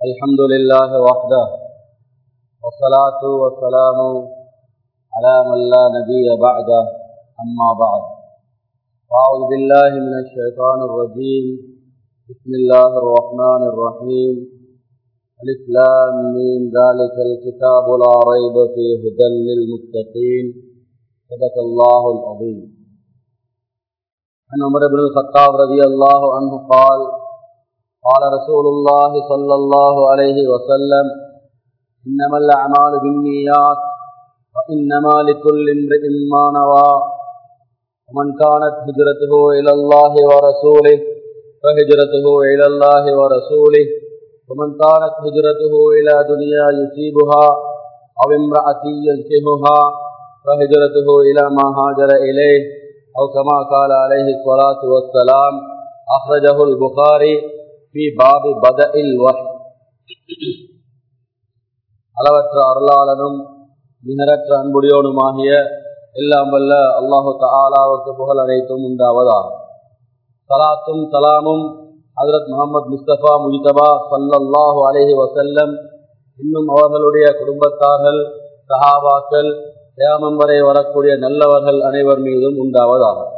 الحمد لله وحده والصلاة والسلام على من لا نبي بعده أما بعد أعوذ بالله من الشيطان الرجيم بسم الله الرحمن الرحيم الإسلام من ذلك الكتاب لا ريب فيه هدى للمتقين صدق الله العظيم عن عمر بن الخطاب رضي الله عنه قال قال رسول الله صلى الله عليه وسلم إنما الأعمال بالنيات وإنما لكل امرئ ما نوى ومن كانت هجرته إلى الله ورسوله فهجرته إلى الله ورسوله ومن كانت هجرته إلى دنيا يصيبها أو امرأة ينكهها فهجرته إلى ما هاجر إليه أو كما قال عليه الصلاة والسلام أخرجه البخاري في باب بدء الوحي அளவற்ற அருளாளனும் நிகரற்ற அன்புடையோனுமாகிய எல்லாம் வல்ல அல்லாஹு தாலாவுக்கு புகழ் அனைத்தும் உண்டாவதாகும் சலாத்தும் சலாமும் ஹசரத் முகமது முஸ்தபா முஜிதபா சல்லல்லாஹு அலஹி வசல்லம் இன்னும் அவர்களுடைய குடும்பத்தார்கள் சஹாபாக்கள் தியாமம் வரை வரக்கூடிய நல்லவர்கள் அனைவர் மீதும் உண்டாவதாகும்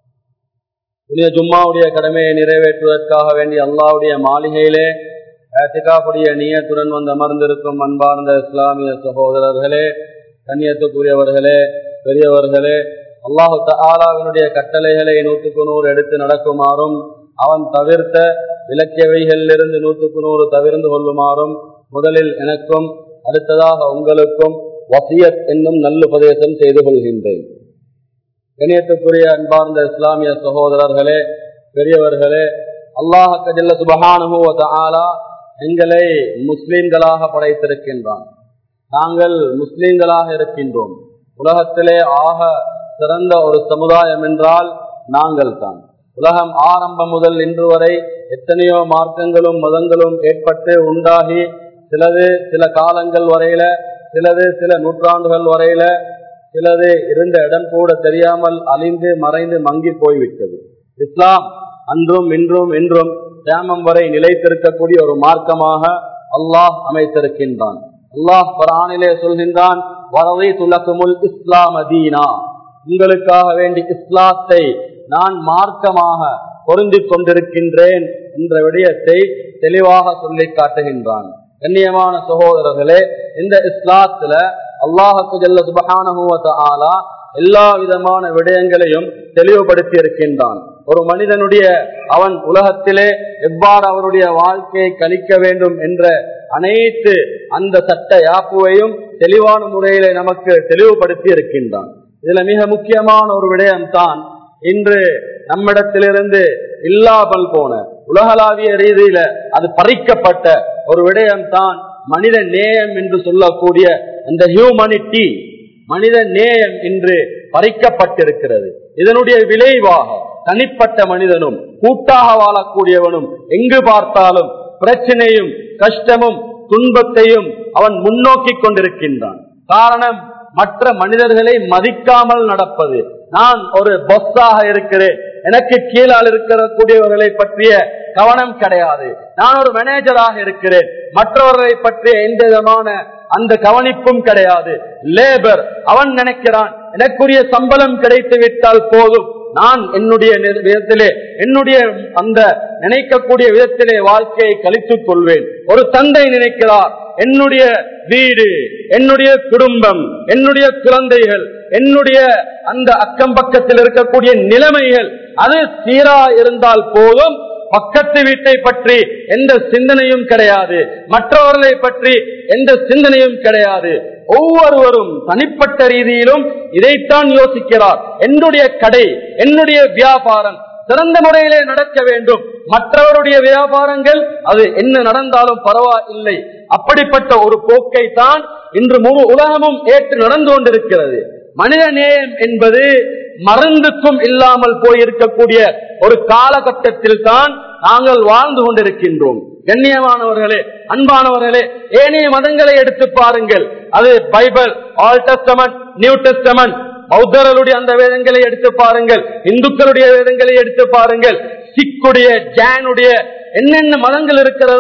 புனித ஜும்மாவுடைய கடமையை நிறைவேற்றுவதற்காக வேண்டிய அல்லாவுடைய மாளிகையிலே ஏத்திகாவுடைய நீயத்துடன் வந்து அமர்ந்திருக்கும் அன்பார்ந்த இஸ்லாமிய சகோதரர்களே கண்ணியத்துக்குரியவர்களே பெரியவர்களே அல்லாஹு ஆலாவினுடைய கட்டளைகளை நூற்றுக்கு நூறு எடுத்து நடக்குமாறும் அவன் தவிர்த்த விலக்கியவைகளிலிருந்து நூற்றுக்கு நூறு தவிர்ந்து கொள்ளுமாறும் முதலில் எனக்கும் அடுத்ததாக உங்களுக்கும் வசியத் என்னும் நல்லுபதேசம் செய்து கொள்கின்றேன் கணியத்துக்குரிய அன்பார்ந்த இஸ்லாமிய சகோதரர்களே பெரியவர்களே அல்லாஹல்ல சுபகானுபவ ஆலா எங்களை முஸ்லீம்களாக படைத்திருக்கின்றான் நாங்கள் முஸ்லீம்களாக இருக்கின்றோம் உலகத்திலே ஆக சிறந்த ஒரு சமுதாயம் என்றால் நாங்கள் தான் உலகம் ஆரம்பம் முதல் இன்று வரை எத்தனையோ மார்க்கங்களும் மதங்களும் ஏற்பட்டு உண்டாகி சிலது சில காலங்கள் வரையில சிலது சில நூற்றாண்டுகள் வரையில சிலது இருந்த இடம் கூட தெரியாமல் அழிந்து மறைந்து மங்கி போய்விட்டது இஸ்லாம் அன்றும் இன்றும் என்றும் தியாமம் வரை நிலைத்திருக்கக்கூடிய ஒரு மார்க்கமாக அல்லாஹ் அமைத்திருக்கின்றான் அல்லாஹ் பரானிலே சொல்கின்றான் வரவை துலக்குமுல் இஸ்லாம் அதீனா உங்களுக்காக வேண்டி இஸ்லாத்தை நான் மார்க்கமாக பொருந்தி கொண்டிருக்கின்றேன் என்ற விடயத்தை தெளிவாக சொல்லி காட்டுகின்றான் கண்ணியமான சகோதரர்களே இந்த இஸ்லாத்துல அல்லாஹுக்கு ஜல்ல சுபகானுவத்த ஆலா எல்லா விதமான விடயங்களையும் தெளிவுபடுத்தி இருக்கின்றான் ஒரு மனிதனுடைய அவன் உலகத்திலே எவ்வாறு அவருடைய வாழ்க்கையை கழிக்க வேண்டும் என்ற அனைத்து அந்த சட்ட யாப்புவையும் தெளிவான முறையிலே நமக்கு தெளிவுபடுத்தி இருக்கின்றான் இதுல மிக முக்கியமான ஒரு விடயம் தான் இன்று நம்மிடத்திலிருந்து இல்லாமல் போன உலகளாவிய ரீதியில அது பறிக்கப்பட்ட ஒரு விடயம் தான் மனித நேயம் என்று சொல்லக்கூடிய அந்த ஹியூமனிட்டி மனித நேயம் இன்று பறிக்கப்பட்டிருக்கிறது இதனுடைய விளைவாக தனிப்பட்ட மனிதனும் கூட்டாக வாழக்கூடியவனும் எங்கு பார்த்தாலும் பிரச்சனையும் கஷ்டமும் துன்பத்தையும் அவன் முன்னோக்கி கொண்டிருக்கின்றான் காரணம் மற்ற மனிதர்களை மதிக்காமல் நடப்பது நான் ஒரு பொஸ்ஸாக இருக்கிறேன் எனக்கு கீழால் இருக்கக்கூடியவர்களை பற்றிய கவனம் கிடையாது நான் ஒரு மேனேஜராக இருக்கிறேன் மற்றவர்களை பற்றிய எந்த விதமான அந்த கவனிப்பும் கிடையாது லேபர் அவன் நினைக்கிறான் எனக்குரிய சம்பளம் கிடைத்து விட்டால் போதும் நான் என்னுடைய விதத்திலே என்னுடைய அந்த நினைக்கக்கூடிய விதத்திலே வாழ்க்கையை கழித்துக் கொள்வேன் ஒரு தந்தை நினைக்கிறார் என்னுடைய வீடு என்னுடைய குடும்பம் என்னுடைய குழந்தைகள் என்னுடைய அந்த அக்கம் பக்கத்தில் இருக்கக்கூடிய நிலைமைகள் அது சீரா இருந்தால் போதும் பக்கத்து வீட்டை பற்றி எந்த சிந்தனையும் கிடையாது மற்றவர்களை பற்றி எந்த சிந்தனையும் கிடையாது ஒவ்வொருவரும் தனிப்பட்ட ரீதியிலும் இதைத்தான் யோசிக்கிறார் என்னுடைய கடை என்னுடைய வியாபாரம் சிறந்த முறையிலே நடக்க வேண்டும் மற்றவருடைய வியாபாரங்கள் அது என்ன நடந்தாலும் பரவாயில்லை அப்படிப்பட்ட ஒரு போக்கை தான் இன்று முழு உலகமும் ஏற்று நடந்து கொண்டிருக்கிறது மனித நேயம் என்பது மருந்துக்கும் இல்லாமல் போயிருக்கக்கூடிய ஒரு காலகட்டத்தில் தான் நாங்கள் வாழ்ந்து கொண்டிருக்கின்றோம் கண்ணியமானவர்களே அன்பானவர்களே ஏனைய மதங்களை எடுத்து பாருங்கள் அது Bible old testament new testament பௌத்தர்களுடைய அந்த வேதங்களை எடுத்து பாருங்கள் இந்துக்களுடைய வேதங்களை எடுத்து பாருங்கள் சிக்குடைய ஜானுடைய என்னென்ன மதங்கள் இருக்கிறதோ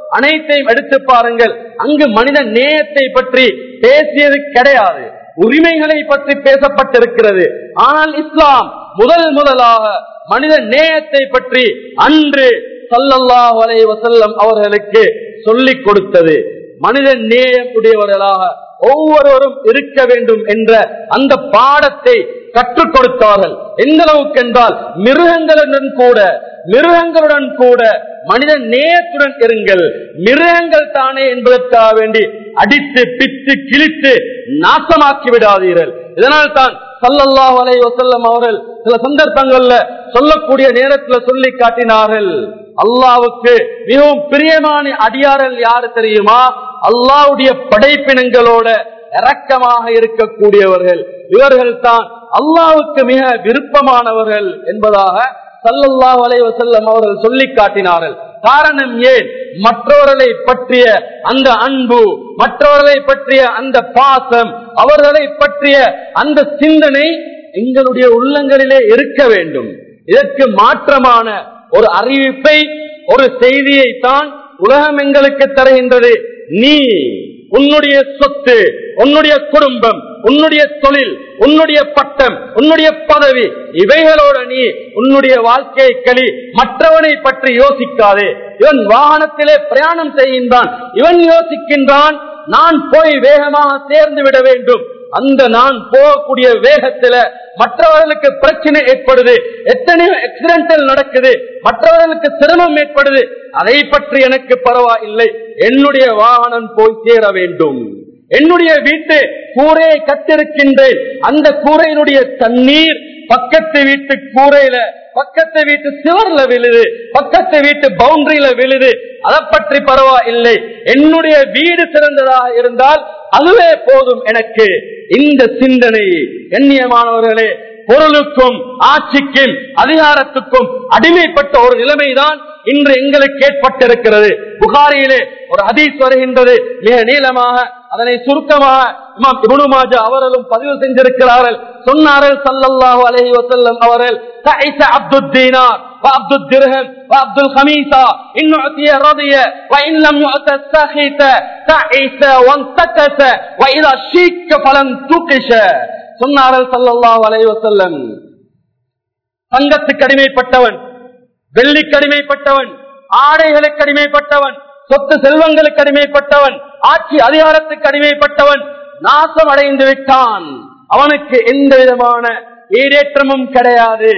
அனைத்தையும் எடுத்து பாருங்கள் அங்கு மனித நேயத்தை பற்றி பேசியது கிடையாது உரிமைகளை பற்றி பேசப்பட்டிருக்கிறது ஆனால் இஸ்லாம் முதல் முதலாக மனித நேயத்தை பற்றி அன்று சல்லல்லாஹு அலைஹி வஸல்லம் அவர்களுக்கு சொல்லிக் கொடுத்தது மனித நேயம் உடையவர்களாக ஒவ்வொருவரும் இருக்க வேண்டும் என்ற அந்த பாடத்தை கற்றுக் கொடுத்தார்கள் எந்த அளவுக்கு என்றால் மிருகங்களுடன் கூட மிருகங்களுடன் கூட மனித நேயத்துடன் இருங்கள் மிருகங்கள் தானே என்பதற்காக வேண்டி அடித்து பித்து கிழித்து நாசமாக்கி விடாதீர்கள் இதனால் தான் சல்லல்லாஹு அலைஹி வஸல்லம் அவர்கள் சில சந்தர்ப்பங்கள்ல சொல்லக்கூடிய நேரத்துல சொல்லி காட்டினார்கள் அல்லாவுக்கு மிகவும் பிரியமான அடியார்கள் யாரு தெரியுமா அல்லாவுடைய படைப்பினங்களோட இரக்கமாக இருக்கக்கூடியவர்கள் இவர்கள் தான் அல்லாவுக்கு மிக விருப்பமானவர்கள் என்பதாக சல்லல்லாஹு அலைஹி வஸல்லம் அவர்கள் சொல்லி காட்டினார்கள் காரணம் ஏன் மற்றவர்களை பற்றிய அந்த அன்பு மற்றவர்களை பற்றிய அந்த பாசம் அவர்களை பற்றிய அந்த சிந்தனை எங்களுடைய உள்ளங்களிலே இருக்க வேண்டும் இதற்கு மாற்றமான ஒரு அறிவிப்பை ஒரு செய்தியை தான் உலகம் எங்களுக்கு தருகின்றது நீ உன்னுடைய சொத்து உன்னுடைய குடும்பம் உன்னுடைய தொழில் உன்னுடைய பட்டம் உன்னுடைய பதவி இவைகளோட நீ உன்னுடைய வாழ்க்கையை களி மற்றவனை பற்றி யோசிக்காதே இவன் வாகனத்திலே பிரயாணம் செய்கின்றான் இவன் யோசிக்கின்றான் நான் போய் வேகமாக சேர்ந்து விட வேண்டும் அந்த நான் போகக்கூடிய வேகத்துல மற்றவர்களுக்கு பிரச்சனை ஏற்படுது எத்தனையோ ஆக்சிடென்டல் நடக்குது மற்றவர்களுக்கு சிரமம் ஏற்படுது அதை பற்றி எனக்கு பரவாயில்லை என்னுடைய வாகனம் போய் சேர வேண்டும் என்னுடைய வீட்டு கூரையை கட்டிருக்கின்றேன் அந்த கூரையினுடைய தண்ணீர் பக்கத்து வீட்டு கூரையில பக்கத்து வீட்டு சிவர்ல விழுது பக்கத்து வீட்டு பவுண்டரியில விழுது அதை பற்றி பரவாயில்லை என்னுடைய வீடு சிறந்ததாக இருந்தால் அதுவே போதும் எனக்கு இந்த சிந்தனை கண்ணியமானவர்களே பொருளுக்கும் ஆட்சிக்கும் அதிகாரத்துக்கும் அடிமைப்பட்ட ஒரு நிலைமைதான் இன்று எங்களுக்கு ஏற்பட்டிருக்கிறது புகாரியிலே ஒரு ஹதீஸ் வருகின்றது மிக நீளமாக அதனை சுருக்கமாக இமாம் இப்னு மாஜா அவர்களும் பதிவு செஞ்சிருக்கிறார்கள் சொன்னார்கள் ஸல்லல்லாஹு அலைஹி வஸல்லம் அவர்கள் தஐஸ அப்துத் தீனார் وعبد الدرهم وعبد الخميسة إن أعطي رضي وإن لم يعط سخط تعيس وانتكس وإذا شيك فلن تقش சொன்னார்கள் சல்லல்லாஹு அலைஹி வஸல்லம் தங்கத்துக்கு அடிமைப்பட்டவன் வெள்ளிக்கு அடிமைப்பட்டவன் ஆடைகளுக்கு அடிமைப்பட்டவன் சொத்து செல்வங்களுக்கு அடிமைப்பட்டவன் ஆட்சி அதிகாரத்துக்கு அடிமைப்பட்டவன் நாசம் அடைந்து விட்டான் அவனுக்கு எந்த விதமான ஈடேற்றமும் கிடையாது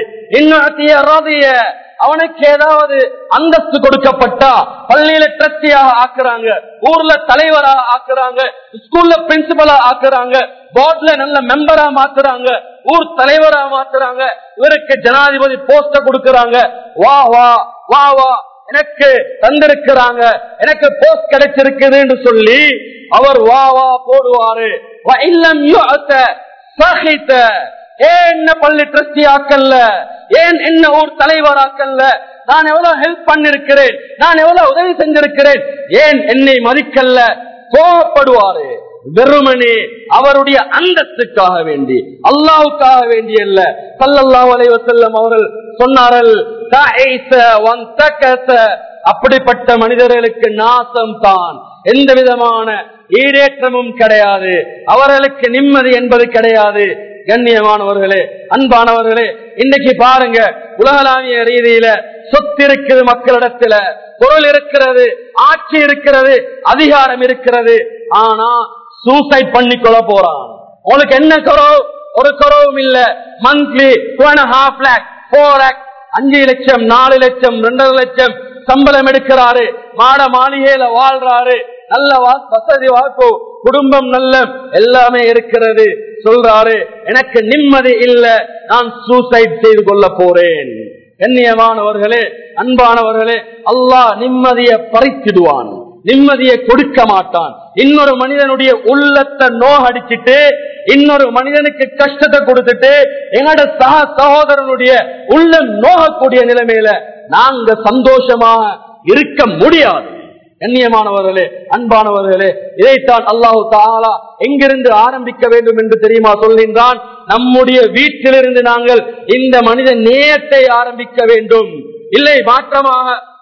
இன்னும் அவனுக்கு ஏதாவது அந்தஸ்து கொடுக்கப்பட்டா பள்ளியில ட்ரஸ்டியாக ஆக்குறாங்க ஊர்ல தலைவராக ஆக்குறாங்க ஸ்கூல்ல பிரின்சிபலா ஆக்குறாங்க போர்ட்ல நல்ல மெம்பரா மாத்துறாங்க ஊர் தலைவரா மாத்துறாங்க இவருக்கு ஜனாதிபதி போஸ்ட கொடுக்கறாங்க வா வா வா வா எனக்கு தந்திருக்கிறாங்க எனக்கு போஸ்ட் கிடைச்சிருக்குதுன்னு சொல்லி அவர் வா வா போடுவாரு வ இல்லம் யுஅத சஹித. ஏன் என்ன பள்ளி ட்ரஸ்டி ஆக்கல்ல ஏன் என்ன ஊர் தலைவராக்கல்ல நான் எவ்வளவு ஹெல்ப் பண்ணிருக்கிறேன் நான் எவ்வளவு உதவி செஞ்சிருக்கிறேன் ஏன் என்னை மதிக்கல்ல கோவப்படுவாரு வெறுமனே அவருடைய அந்தஸ்துக்காக வேண்டி அல்லாவுக்காக வேண்டி அல்ல சல்லல்லாஹு அலைஹி வஸல்லம் அவர்கள் சொன்னார்கள் "தஐஸ வந்தகஸ." அப்படிப்பட்ட மனிதர்களுக்கு நாசம் தான் எந்த விதமான ஈடேற்றமும் கிடையாது அவர்களுக்கு நிம்மதி என்பது கிடையாது கண்ணியமானவர்களே அன்பானவர்களே இன்னைக்கு பாருங்க உலகளாவிய ரீதியில சொத்து இருக்குது மக்களிடத்துல பொருள் இருக்கிறது ஆட்சி இருக்கிறது அதிகாரம் இருக்கிறது ஆனா சூசைட் பண்ணி கொள்ள போறான் உங்களுக்கு என்ன குறவு ஒரு குறவும் இல்ல monthly two and half lakh four lakh அஞ்சு லட்சம் நாலு லட்சம் ரெண்டரை லட்சம் சம்பளம் எடுக்கிறாரு மாட மாளிகையில வாழ்றாரு நல்ல வா- வசதி வாய்ப்பு குடும்பம் நல்ல எல்லாமே இருக்கிறது சொல்றாரு எனக்கு நிம்மதி இல்ல நான் சூசைட் செய்து கொள்ள போறேன் கண்ணியமானவர்களே அன்பானவர்களே அல்லாஹ் நிம்மதியை பறிச்சிடுவான் நிம்மதியை கொடுக்க மாட்டான் இன்னொரு மனிதனுடைய உள்ளத்தை நோகடிச்சிட்டு இன்னொரு மனிதனுக்கு கஷ்டத்தை கொடுத்துட்டு எங்களோட சக சகோதரனுடைய உள்ளம் நோகக்கூடிய நிலைமையில நாங்க சந்தோஷமாக இருக்க முடியாது கண்ணியமானவர்களே அன்பானவர்களே இதைத்தான் அல்லாஹு தாலா எங்கிருந்து ஆரம்பிக்க வேண்டும் என்று தெரியுமா சொல்கின்றான் நம்முடைய வீட்டிலிருந்து நாங்கள் இந்த மனித நேயத்தை ஆரம்பிக்க வேண்டும் இல்லை மாற்றமாக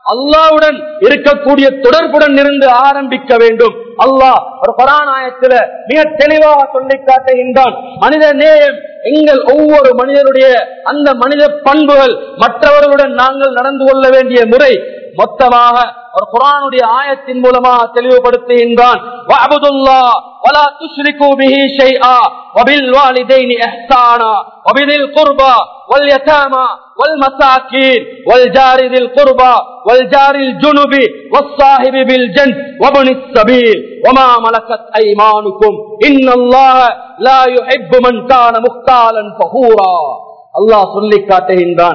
அல்லாவுடன் இருக்கக்கூடிய தொடர்புடன் இருந்து ஆரம்பிக்க வேண்டும் அல்லாஹ் ஒரு பராணாயத்துல மிக தெளிவாக சொல்லி காட்டுகின்றான் மனித நேயம் எங்கள் ஒவ்வொரு மனிதனுடைய அந்த மனித பண்புகள் மற்றவர்களுடன் நாங்கள் நடந்து கொள்ள வேண்டிய முறை மொத்தமாக ஒரு குரானுடைய ஆயத்தின் மூலமாக தெளிவுபடுத்துகின்றான் ولا تشركوا به شيئا وبالوالدين احسانا وبذي القربى واليتامى والمساكين والجار ذي القربى والجار الجنب والصاحب بالجنب وابن السبيل وما ملكت ايمانكم ان الله لا يحب من كان مختالا فخورا அல்லாஹ் சொல்லி காட்டுகின்றான்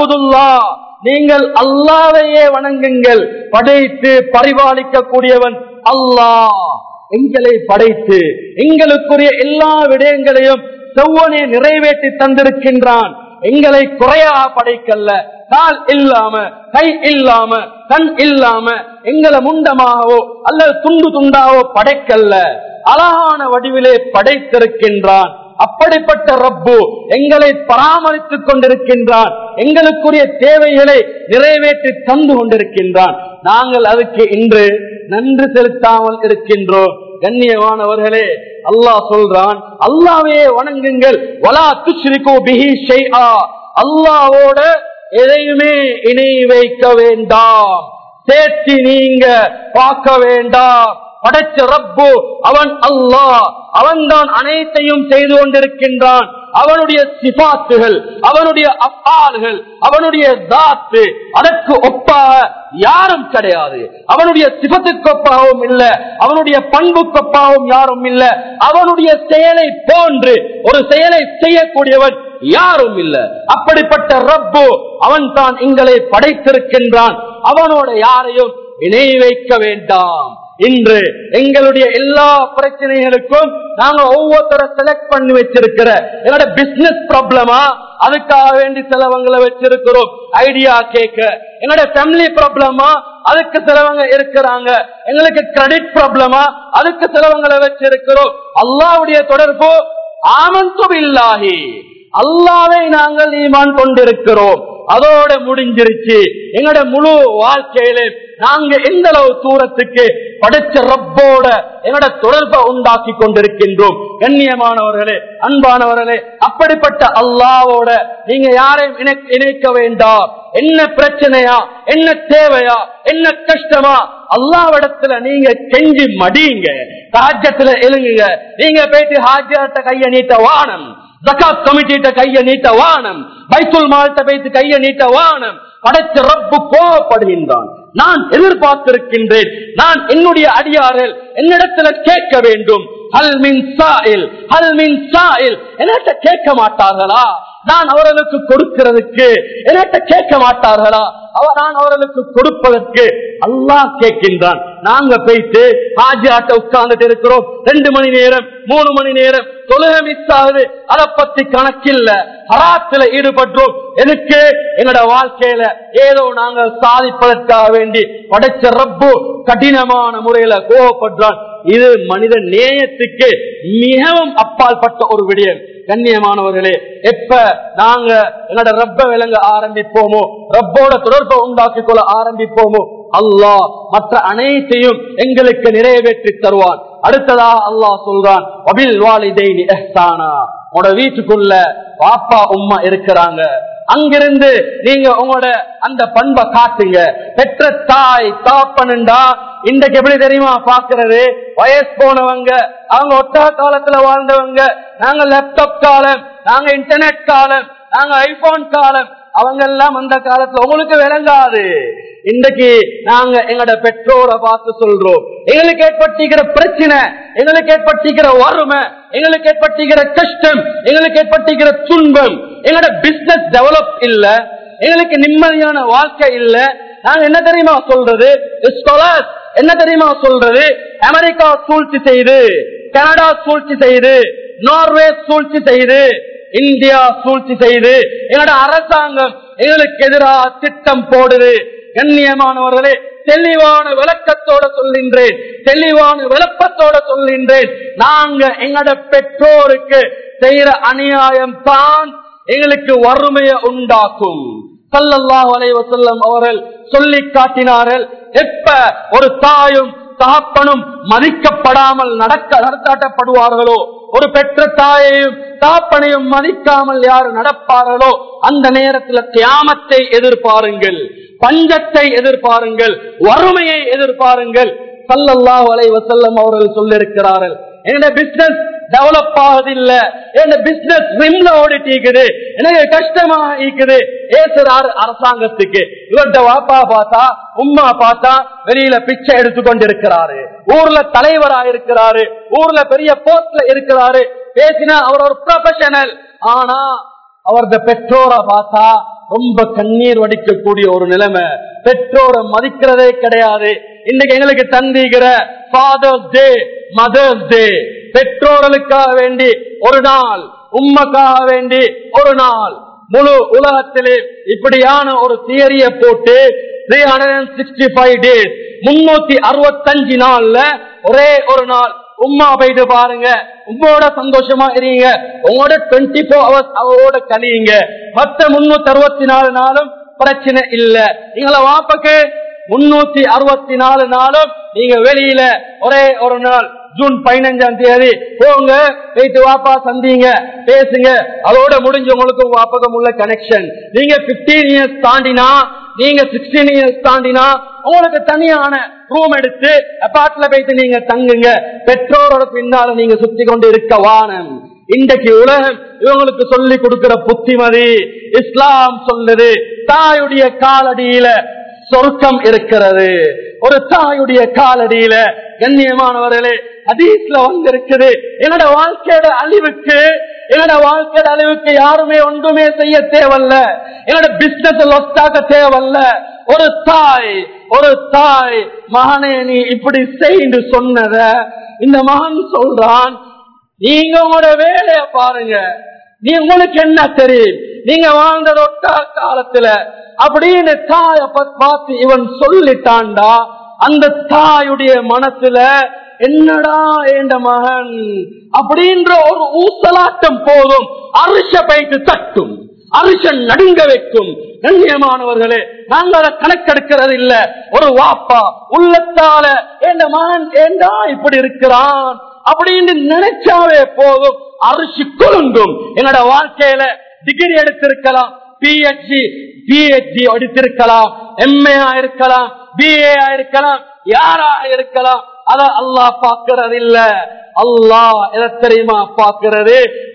நீங்கள் அல்லாவையே வணங்குங்கள் படைத்து பரிபாலிக்க கூடியவன் அல்லாஹ் எங்களை படைத்து எங்களுக்குரிய எல்லா விடயங்களையும் செவ்வனே நிறைவேற்றி தந்திருக்கின்றான் எங்களை குறையாக படைக்கல்ல கால் இல்லாம கை இல்லாம கண் இல்லாம எங்களை முண்டமாகவோ அல்லது துண்டு துண்டாவோ படைக்கல்ல அழகான வடிவிலே படைத்திருக்கின்றான் அப்படிப்பட்ட ரப்பு எங்களை பராமரித்துக் கொண்டிருக்கின்றான் எங்களுக்குரிய தேவைகளை நிறைவேற்றி தந்து கொண்டிருக்கின்றான் நாங்கள் அதுக்கு இன்று நன்றி செலுத்தாமல் இருக்கின்றோம் கண்ணியமானவர்களே அல்லாஹ் சொல்றான் அல்லாவே வணங்குங்கள் வலா துஷ்ரிகோ பிஹி ஷைஆ அல்லாவோட எதையுமே இணை வைக்க வேண்டாம் சேர்த்து நீங்க பார்க்க வேண்டாம் படைச்ச ரப்பு அவன் அல்லாஹ் அவன்தான் அனைத்தையும் செய்து கொண்டிருக்கின்றான் அவனுடைய சிபாத்துகள் அவனுடைய அப்பால்கள் அவனுடைய தாத்து அதற்கு ஒப்பாக யாரும் கிடையாது அவனுடைய சிபத்துக்கு ஒப்பாகவும் இல்ல அவனுடைய பண்புக்கு ஒப்பாகவும் யாரும் இல்ல அவனுடைய செயலை போன்று ஒரு செயலை செய்யக்கூடியவன் யாரும் இல்ல அப்படிப்பட்ட ரப்பு அவன் தான் எங்களை படைத்திருக்கின்றான் அவனோட யாரையும் இணை வைக்க வேண்டாம் இன்று எங்களுடைய எல்லா பிரச்சனைகளுக்கும் நாங்க ஒவ்வொருத்தர செலக்ட் பண்ணி வச்சிருக்கிற என்னோட பிசினஸ் ப்ராப்ளமா அதுக்காக வேண்டி சிலவங்களை வச்சிருக்கிறோம் ஐடியா கேட்க என்னோட ஃபேமிலி ப்ராப்ளமா அதுக்கு சிலவங்க இருக்கிறாங்க எங்களுக்கு கிரெடிட் ப்ராப்ளமா அதுக்கு சிலவங்களை வச்சிருக்கிறோம் அல்லாவுடைய தொடர்பு ஆமந்துபில்லாகி அல்லாவை நாங்கள் ஈமான் கொண்டிருக்கிறோம் அதோட முடிஞ்சிருச்சு எங்களோட முழு வாழ்க்கையில நாங்க எந்த அளவு தூரத்துக்கு படைச்ச ரப்போட என்னோட தொடர்பை உண்டாக்கி கொண்டிருக்கின்றோம் கண்ணியமானவர்களே அன்பானவர்களே அப்படிப்பட்ட அல்லாவோட நீங்க யாரையும் இணை- இணைக்க வேண்டாம் என்ன பிரச்சனையா என்ன தேவையா என்ன கஷ்டமா அல்லாவிடத்துல நீங்க கெஞ்சி மடியுங்க ராஜ்யத்துல எழுங்குங்க நீங்க போயிட்டு ஹாஜியாட்ட கைய நீட்ட வானம் ஜகாத் கமிட்டிட்ட கைய நீட்ட வானம் பைத்துல் மால்ட்ட போயிட்டு கைய நீட்ட வானம் படைச்ச ரப்பு கோவப்படுகின்றான் நான் எதிர்பார்த்திருக்கின்றேன் நான் என்னுடைய அடியார்கள் என்னிடத்துல கேட்க வேண்டும் ஹல் மின் சாயில் ஹல் மின் சாயில் என்னட்ட கேட்க மாட்டார்களா நான் அவர்களுக்கு கொடுக்கிறதுக்கு என்னட்ட கேட்க மாட்டார்களா அவ நான் அவர்களுக்கு கொடுப்பதற்கு அல்லாஹ் கேட்கின்றான் நாங்க போயிட்டு ஹாஜியாட்ட உட்கார்ந்துட்டு இருக்கிறோம் ரெண்டு மணி நேரம் மூணு மணி நேரம் தொழுகை மிஸ் ஆகுது அதை பத்தி கணக்கில்ல ஹராத்துல ஈடுபட்டோம் எதுக்கு எங்களோட வாழ்க்கையில ஏதோ நாங்க சாதிப்பதற்காக வேண்டி படைச்ச ரப்பு கடினமான முறையில கோவப்படுறான் இது மனித நேயத்துக்கு மிகவும் அப்பாற்பட்ட ஒரு விடயம் கண்ணியமானவர்களே எப்ப நாங்க என்னோட ரப்ப விளங்க ஆரம்பிப்போமோ ரப்போட தொடர்பை உண்டாக்கிக் கொள்ள ஆரம்பிப்போமோ அல்லாஹ் மற்ற அனைத்தையும் எங்களுக்கு நிறைவேற்றி தருவான் அடுத்ததா அல்லாஹ் சொல்றான் அபில் வாலிதைனி எஹ்சானா உங்களோட வீட்டுக்குள்ள பாப்பா உம்மா இருக்கிறாங்க அங்கிருந்து நீங்க உங்களோட அந்த பண்பை காட்டுங்க பெற்ற தாய் தாப்பனுண்டா இன்றைக்கு எப்படி தெரியுமா பாக்குறது வயசு போனவங்க அவங்க ஒட்டா காலத்துல வாழ்ந்தவங்க நாங்க லேப்டாப் காலம் நாங்க இன்டர்நெட் காலம் நாங்க ஐபோன் காலம் அவங்க எல்லாம் அந்த காலத்துல உங்களுக்கு விளங்காது இன்றைக்கு நாங்க எங்களோட பெற்றோரை பார்த்து சொல்றோம் எங்களுக்கு ஏற்பட்டிருக்கிற பிரச்சனை எங்களுக்கு ஏற்பட்டிருக்கிற வறுமை எங்களுக்கு ஏற்பட்டிருக்கிற கஷ்டம் எங்களுக்கு ஏற்பட்டிருக்கிற துன்பம் எங்களோட பிசினஸ் டெவலப் இல்ல எங்களுக்கு நிம்மதியான வாழ்க்கை இல்ல நாங்க என்ன தெரியுமா சொல்றது scholars என்ன தெரியுமா சொல்றது அமெரிக்கா சூழ்ச்சி செய்து கனடா சூழ்ச்சி செய்து நார்வே சூழ்ச்சி செய்து இந்தியா சூழ்ச்சி செய்து எங்களோட அரசாங்கம் எங்களுக்கு எதிராக திட்டம் போடுது கண்ணியமானவர்களே தெளிவான விளக்கத்தோட சொல்கின்றேன் தெளிவான விளப்பத்தோட சொல்கின்றேன் நாங்க எங்களோட பெற்றோருக்கு செய்யற அநியாயம் தான் எங்களுக்கு வறுமையை உண்டாக்கும் சல்லல்லாஹு அலைஹி வஸல்லம் அவர்கள் சொல்லி காட்டினார்கள் எப்ப ஒரு தாயும் தகப்பனும் மதிக்கப்படாமல் நடக்க நடத்தாட்டப்படுவார்களோ ஒரு பெற்ற தாயையும் தாப்பனையும் மதிக்காமல் யார் நடப்பார்களோ அந்த நேரத்தில் தியாமத்தை எதிர்பாருங்கள் பஞ்சத்தை எதிர்பாருங்கள் வறுமையை எதிர்பாருங்கள் சல்லல்லாஹு அலைஹி வஸல்லம் அவர்கள் சொல்லிருக்கிறார்கள் என்னோட பிசினஸ் டெவலப் ஆகுதில்ல என்ன பிசினஸ் ரிம்ல ஓடிட்டு இருக்குது எனக்கு கஷ்டமா இருக்குது ஏசுறாரு அரசாங்கத்துக்கு இவர்கிட்ட வாப்பா பார்த்தா உம்மா பார்த்தா வெளியில பிச்சை எடுத்துக்கொண்டு இருக்கிறாரு ஊர்ல தலைவரா இருக்கிறாரு ஊர்ல பெரிய போஸ்ட்ல இருக்கிறாரு பேசினா அவர் ஒரு ப்ரொஃபஷனல் ஆனா அவரது பெற்றோரை பார்த்தா ரொம்ப கண்ணீர் வடிக்கக்கூடிய ஒரு நிலைமை பெற்றோரை மதிக்கிறதே கிடையாது இன்னைக்கு எங்களுக்கு தந்திக்கிற ஃபாதர்ஸ் டே மதர்ஸ் டே பெற்றோர்களுக்காக வேண்டி ஒரு நாள் உம்மக்காக வேண்டி ஒரு நாள் முழு உலகத்திலே இப்படியான ஒரு தியரிய போட்டு three hundred sixty five days முன்னூத்தி அறுபத்தஞ்சு நாள்ல ஒரே ஒரு நாள் உம்மா போயிட்டு பாருங்க உங்களோட சந்தோஷமா இருங்க உங்களோட டுவெண்ட்டி ஃபோர் ஹவர்ஸ் அவரோட கழியுங்க மத்த முன்னூத்தி அறுபத்தி நாலு நாளும் பிரச்சனை இல்ல நீங்கள வாப்பக்கு முன்னூத்தி அறுபத்தி நாலு நாளும் நீங்க வெளியில ஒரே ஒரு நாள் ஜூன் பதினஞ்சாம் தேதி போங்க போயிட்டு வாப்பா சந்திங்க பேசுங்க அதோட முடிஞ்சு உங்களுக்கு வாப்பகம் உள்ள கனெக்ஷன் நீங்க பிப்டீன் இயர்ஸ் தாண்டினா நீங்க சிக்ஸ்டீன் இயர்ஸ் தாண்டினா உங்களுக்கு தனியான ரூம் எடுத்து அப்பார்ட்ல போயிட்டு நீங்க தங்குங்க பெற்றோரோட பின்னால நீங்க சுத்தி கொண்டு இருக்க வானம் இன்றைக்கு உலகம் இவங்களுக்கு சொல்லி கொடுக்கிற புத்திமதி இஸ்லாம் சொல்லுது தாயுடைய காலடியில சொர்க்கம் இருக்கிறது ஒரு தாயுடைய காலடியில கண்ணியமானவர்களே அதீஸ்ல வந்திருக்குது என்னோட வாழ்க்கையோட அழிவுக்கு என்னோட வாழ்க்கையோட அழிவுக்கு யாருமே ஒன்றுமே செய்ய தேவல்ல என்னோட பிசினஸ் லொஸ்டாக்க தேவல்ல ஒரு தாய் ஒரு தாய் மகனே நீ இப்படி செய்து சொன்னத இந்த மகன் சொல்றான் நீங்க உங்களோட வேலைய பாருங்க நீ உங்களுக்கு என்ன தெரியும் நீங்க வாழ்ந்த ஒட்டா காலத்துல அப்படின்னு தாய பார்த்து இவன் சொல்லிட்டான்டா அந்த தாயுடைய மனசுல என்னடா என்ற மகன் அப்படின்ற ஒரு ஊசலாட்டம் போதும் அரிச பைத்து தட்டும் அரிசன் நடுங்க வைக்கும் கண்ணியமானவர்களே நாங்கள் அதை கணக்கெடுக்கிறது இல்ல ஒரு வாப்பா உள்ளத்தால என் மகன் ஏண்டா இப்படி இருக்கிறான் அப்படின்னு நினைச்சாவே போதும் அரிசி குலுங்கும் என்னோட வாழ்க்கையில டிகிரி எடுத்திருக்கலாம் பிஹெச்டி பிஹெச்டி எடுத்திருக்கலாம் எம்ஏ இருக்கலாம் பிஏ இருக்கலாம் யாரா இருக்கலாம் அத அல்லாஹ் பாக்குறது இல்ல அல்லாஹ் எதை தெரியுமா பாக்குறது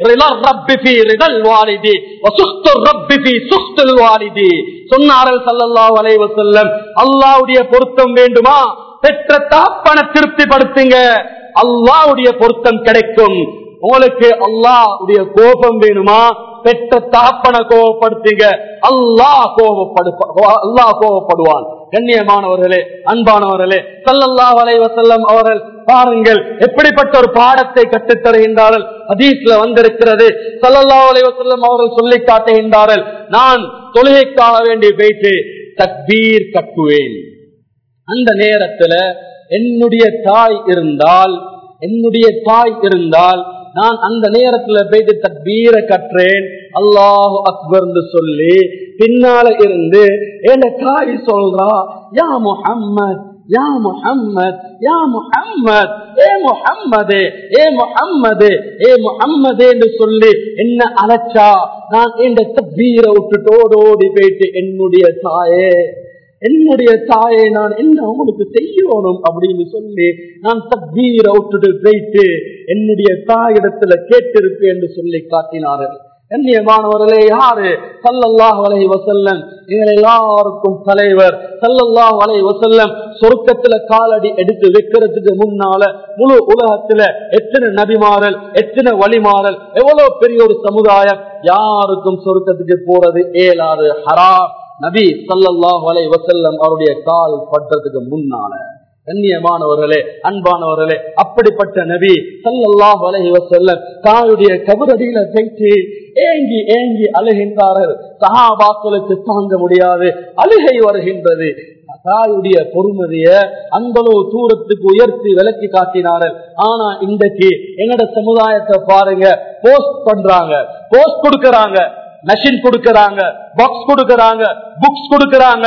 சொன்னார்கள் சல்லல்லாஹு அலைஹி வஸல்லம் அல்லாஹ்வுடைய பொருத்தம் வேண்டுமா பெற்ற தாப்பன திருப்திப்படுத்துங்க அல்லாஹ்வுடைய பொருத்தம் கிடைக்கும் உங்களுக்கு அல்லாஹ்வுடைய கோபம் வேணுமா பெற்ற தாப்பன கோபப்படுத்துங்க அல்லாஹ் கோபப்படு அல்லாஹ் கோபப்படுவான் கண்ணியமானவர்களே அன்பானவர்களே சல்லல்லாஹ் அலைவசல்லம் அவர்கள் பாருங்கள் எப்படிப்பட்ட ஒரு பாடத்தை கற்றுத் தருகின்றார்கள் ஹதீஸ்ல வந்திருக்கிறது சல்லல்லாஹ் அலைவசல்லம் அவர்கள் சொல்லி காட்டுகின்றார்கள் நான் தொழுகைக்காக வேண்டி போயிட்டு தக்பீர் கட்டுவேன் அந்த நேரத்துல என்னுடைய தாய் இருந்தால் என்னுடைய தாய் இருந்தால் நான் அந்த நேரத்துல போயிட்டு தக்பீரை கற்றேன் அல்லாஹு அக்பர் சொல்லி பின்னால இருந்து என் தாய் சொல்றா யா முஹம்மத் யா முஹம்மத் யா முஹம்மத் ஏ முஹம்மதே ஏ முஹம்மதே ஏ முஹம்மதே என்று சொல்லி என்ன அழைச்சா நான் என் தக்பீரை விட்டுட்டு ஓடோடி போயிட்டு என்னுடைய தாயே என்னுடைய தாயை நான் என்ன உங்களுக்கு செய்யணும் அப்படின்னு சொல்லி நான் தக்பீரை விட்டுட்டு போயிட்டு என்னுடைய தாயிடத்துல கேட்டிருப்பேன் என்று சொல்லி காட்டினார்கள் கண்ணியமானவர்களே யாரு சல்லல்லாஹ் வலை வசல்லம் எங்கள் எல்லாருக்கும் தலைவர் சல்லல்லாஹ் வலை வசல்லம் சொர்க்கத்துல காலடி எடுத்து வைக்கிறதுக்கு முன்னால முழு உலகத்துல எத்தனை நபிமாறல் எத்தனை வழிமாறல் எவ்வளவு பெரிய ஒரு சமுதாயம் யாருக்கும் சொர்க்கத்துக்கு போறது ஏலாது ஹராம் நபி சல்லல்லாஹ் வலை வசல்லம் அவருடைய கால் பட்டதுக்கு முன்னால கண்ணியமானவர்களே அன்பானவர்களே அப்படிப்பட்ட நபி சல்லல்லாஹ் வலை வசல்லம் தாயுடைய கபரடியில பேச்சு ஏங்கி ஏங்கி அழுகின்றார்கள் சகாபாக்களுக்கு தாங்க முடியாது அழுகை வருகின்றது தாயுடைய பொறுமதிய அந்த தூரத்துக்கு உயர்த்தி விலக்கி காட்டினார்கள் ஆனா இன்றைக்கு எங்கட சமுதாயத்தை பாருங்க போஸ்ட் பண்றாங்க போஸ்ட் கொடுக்கறாங்க மெஷின் கொடுக்கறாங்க பாக்ஸ் கொடுக்கறாங்க புக்ஸ் கொடுக்கறாங்க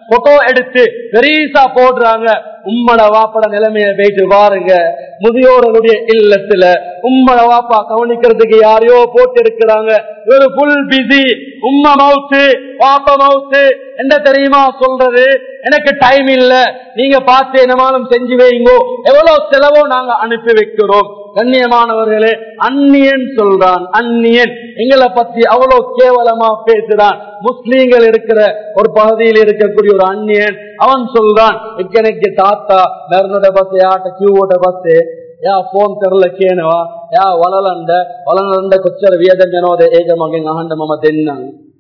போட்டோ எடுத்து பெரிசா போடுறாங்க உம்மட வாப்பட நிலைமையை போயிட்டு பாருங்க முதியோர்களுடைய இல்லத்துல உம்மட வாப்பா கவனிக்கிறதுக்கு யாரையோ போட்டு இருக்கிறாங்க ஒரு புல் பிஸி உம்ம மவுத்து பாப்ப மவுத்து என்ன தெரியுமா சொல்றது எனக்கு டைம் இல்ல நீங்க பார்த்து என்னமாலும் செஞ்சு வைங்கோ எவ்வளவு செலவோ நாங்க அனுப்பி வைக்கிறோம் கண்ணியமானவர்களே அந்நியன் சொல்றான் அந்நியன் எங்களை பத்தி அவ்வளவு கேவலமா பேசுறான் முஸ்லீம்கள் இருக்கிற ஒரு பகுதியில் இருக்கக்கூடிய ஒரு அந்நியன் அவன் சொல்றான் எனக்கு தாத்தா மெர்னோட பஸ் யாட்ட கியூவோட பஸ் ಯಾ ಫೋನ್ ತರಲಕ್ಕೇನವ ಯಾ ಒಲಲಂಡ ಒಲಲಂಡ ಕೊಚ್ಚರ ವಿಯದಂಜನೋದ ಏಕ ಮಗನ್ ಅಹಂಡ ಮಮ ತೆನ್ನ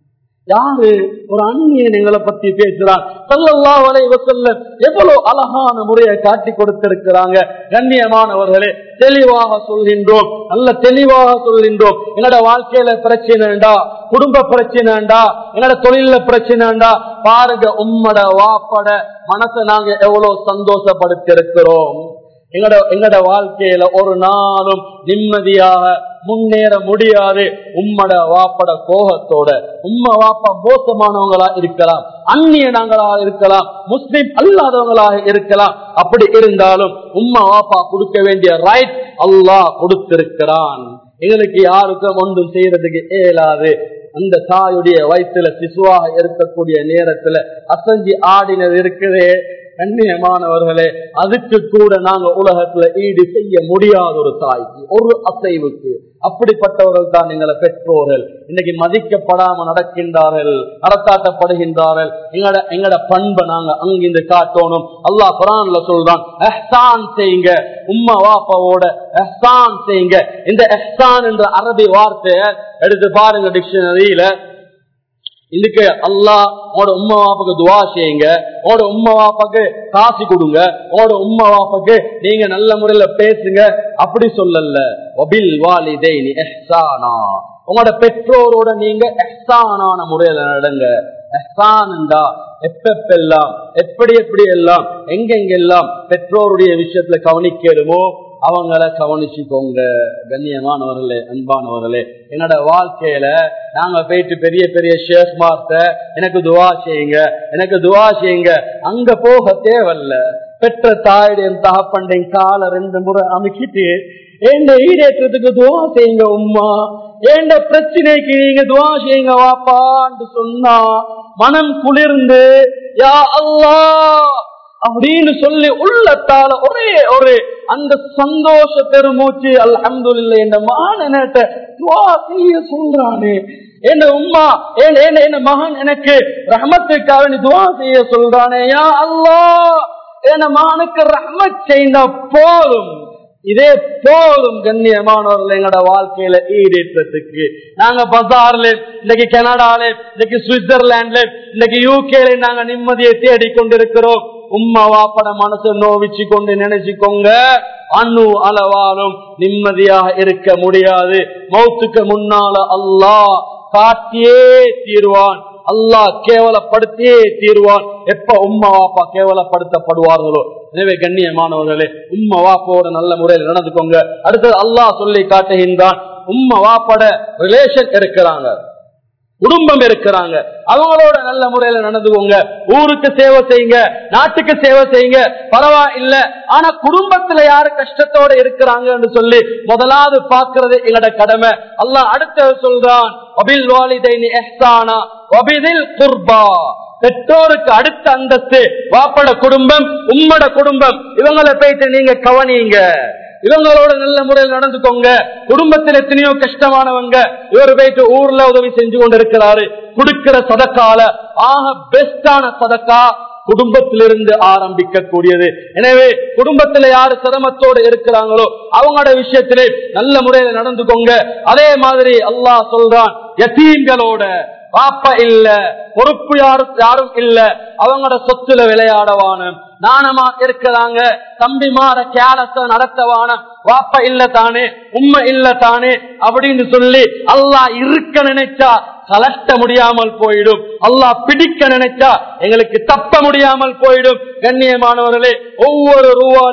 யாரு ஒரு அந்நியன் எங்களை பத்தி பேசுறான் சல்லல்லா வலைவசல்ல எவ்வளவு அழகான முறையை காட்டி கொடுத்திருக்கிறாங்க கண்ணியமானவர்களே தெளிவாக சொல்கின்றோம் நல்ல தெளிவாக சொல்கின்றோம் என்னோட வாழ்க்கையில பிரச்சனைண்டா குடும்ப பிரச்சனைண்டா என்னோட தொழில பிரச்சனைண்டா பாருங்க உம்மட வாப்பட மனசை நாங்க எவ்வளவு சந்தோஷப்படுத்திருக்கிறோம் எங்கட எங்கட வாழ்க்கையில ஒரு நாளும் நிம்மதியாக முன்னேற முடியாது உம்மட வாப்பட கோபத்தோட உம்ம வாப்பா மோசமானவங்களா இருக்கலாம் அந்நியனங்களா இருக்கலாம் முஸ்லிம் அல்லாதவங்களாக இருக்கலாம் அப்படி இருந்தாலும் உம்ம வாப்பா கொடுக்க வேண்டிய ரைட் அல்லாஹ் கொடுத்திருக்கிறான் எங்களுக்கு யாருக்கும் ஒன்றும் செய்யறதுக்கு இயலாது அந்த தாயுடைய வயிற்றுல சிசுவாக இருக்கக்கூடிய நேரத்துல அசஞ்சி ஆடினது இருக்குதே கண்ணியமானவர்களே அதுக்கு கூட நாங்க உலகத்துல ஈடு செய்ய முடியாத ஒரு தாய்க்கு ஒரு அசைவுக்கு அப்படிப்பட்டவர்கள் தான் எங்களை பெற்றோர்கள் இன்னைக்கு மதிக்கப்படாம நடக்கின்றார்கள் நடத்தாட்டப்படுகின்றார்கள் எங்கட எங்கட பண்பை நாங்க அங்கிருந்து காட்டணும் அல்லாஹ் குரான்ல சொல்றான் எஹ்சான் செய்யுங்க உம்மா வாப்பாவோட எஹ்சான் செய்யுங்க இந்த எஹ்சான் என்ற அரபி வார்த்தையை எடுத்து பாருங்க டிக்ஷனரியில இதுக்கு அல்லா உங்களோட உம்மா வாப்பாக்கு துவா செய்யுங்க உங்களோட உம்மா வாப்பாக்கு காசு கொடுங்க உங்களோட உம்மா வாப்பாக்கு நீங்க நல்ல முறையில பேசுங்க அப்படி சொல்லல ஒபில் வாலிதைனி எஹ்சானா உங்களோட பெற்றோரோட நீங்க எஹ்சானான முறையில நடங்க எஹ்சான்டா எப்பெப்பெல்லாம் எப்படி எப்படி எல்லாம் எங்கெங்கெல்லாம் பெற்றோருடைய விஷயத்துல கவனிக்கணுமோ அவங்கள கவனிச்சுக்கோங்க கண்ணியமானவர்களே அன்பானவர்களே என்னோட வாழ்க்கையில நாங்க போயிட்டு பெரிய பெரிய ஷேஃப் மார்த்த எனக்கு துவா செய்யுங்க எனக்கு துவா செய்யுங்க அங்க போக தேவையில்ல பெற்ற தாயுடைய தகப்பண்டை காலை ரெண்டு முறை அமுக்கிட்டு ஏண்ட ஈடேற்றத்துக்கு துவா செய்யுங்க உம்மா ஏண்ட பிரச்சனைக்கு நீங்க துவா செய்யுங்க வாப்பான்னு சொன்னா மனம் குளிர்ந்து யா அல்லா அப்படின்னு சொல்லி உள்ளத்தால ஒரே ஒரு அந்த சந்தோஷ பெருமூச்சு அல்ஹம்து இல்லை என்ற மானட்ட துவா செய்ய சொல்றானே என்ன உம்மா என்ன மகன் எனக்கு ரஹமத்துக்காக நீ துவா செய்ய சொல்றானே யா அல்லா என் மகனுக்கு ரஹமத் செய்த போதும் இதே போதும் கண்ணியமானவர்கள் எங்களோட வாழ்க்கையில ஈடேற்றத்துக்கு நாங்க பசார்ல இன்னைக்கு கனடால இன்னைக்கு சுவிட்சர்லாண்ட்ல இன்னைக்கு யூகேல நாங்க நிம்மதியை தேடி கொண்டிருக்கிறோம் உம்மா வாப்பட மனசை நோவிச்சு கொண்டு நினைச்சுக்கோங்க அணு அளவாலும் நிம்மதியாக இருக்க முடியாது மௌத்துக்கு முன்னால அல்லாஹ் காட்டியே தீர்வான் அல்லாஹ் கேவலப்படுத்தியே தீர்வான் எப்ப உம்மா வாப்பா கேவலப்படுத்தப்படுவார்களோ எனவே கண்ணியமானவர்களே உம்மா வாப்போட நல்ல முறையில் நடந்துக்கோங்க அடுத்தது அல்லாஹ் சொல்லி காட்டுகின்றான் உம்மா வாப்பட ரிலேஷன் இருக்கிறாங்க குடும்பம் இருக்கிறாங்க அவங்களோட நல்ல முறையில நடந்துக்கோங்க ஊருக்கு சேவை செய்யுங்க நாட்டுக்கு சேவை செய்யுங்க பரவாயில்ல ஆனா குடும்பத்துல யாரு கஷ்டத்தோட இருக்கிறாங்கன்னு சொல்லி முதலாவது பாக்குறது எங்களோட கடமை அல்லாஹ் அடுத்தது சொல்றான் அபில் வாலிதைனி எஹ்சானா அபிதில் குர்பா பெற்றோருக்கு அடுத்த அந்தஸ்து வாப்பட குடும்பம் உம்மட குடும்பம் இவங்களை போயிட்டு நீங்க கவனிங்க இவங்களோட நல்ல முறையில் நடந்துக்கோங்க குடும்பத்தில் எத்தனையோ கஷ்டமானவங்க இவர் போயிட்டு ஊர்ல உதவி செஞ்சு கொண்டு இருக்கிறாரு கொடுக்கிற சதக்கால ஆக பெஸ்டான சதக்கா குடும்பத்திலிருந்து ஆரம்பிக்க கூடியது எனவே குடும்பத்துல யாரு சிரமத்தோடு இருக்கிறாங்களோ அவங்களோட விஷயத்திலே நல்ல முறையில நடந்துக்கோங்க அதே மாதிரி அல்லாஹ் சொல்றான் யத்தீம்களோட பாப்பா இல்ல பொறுப்பு யாரும் யாரும் இல்ல அவங்களோட சொத்துல விளையாடவான நாணமா இருக்கிறாங்க தம்பிமார கேலத்தை நடத்தவான வாப்ப இல்ல தானே உண்மை இல்ல தானே அப்படின்னு சொல்லி அல்லாஹ் இருக்க நினைச்சா கலட்ட முடியாமல் போயிடும் அல்லாஹ் பிடிக்க நினைச்சா எங்களுக்கு தப்ப முடியாமல் போயிடும் கண்ணியமானவர்களே ஒவ்வொரு ரூபாலையும்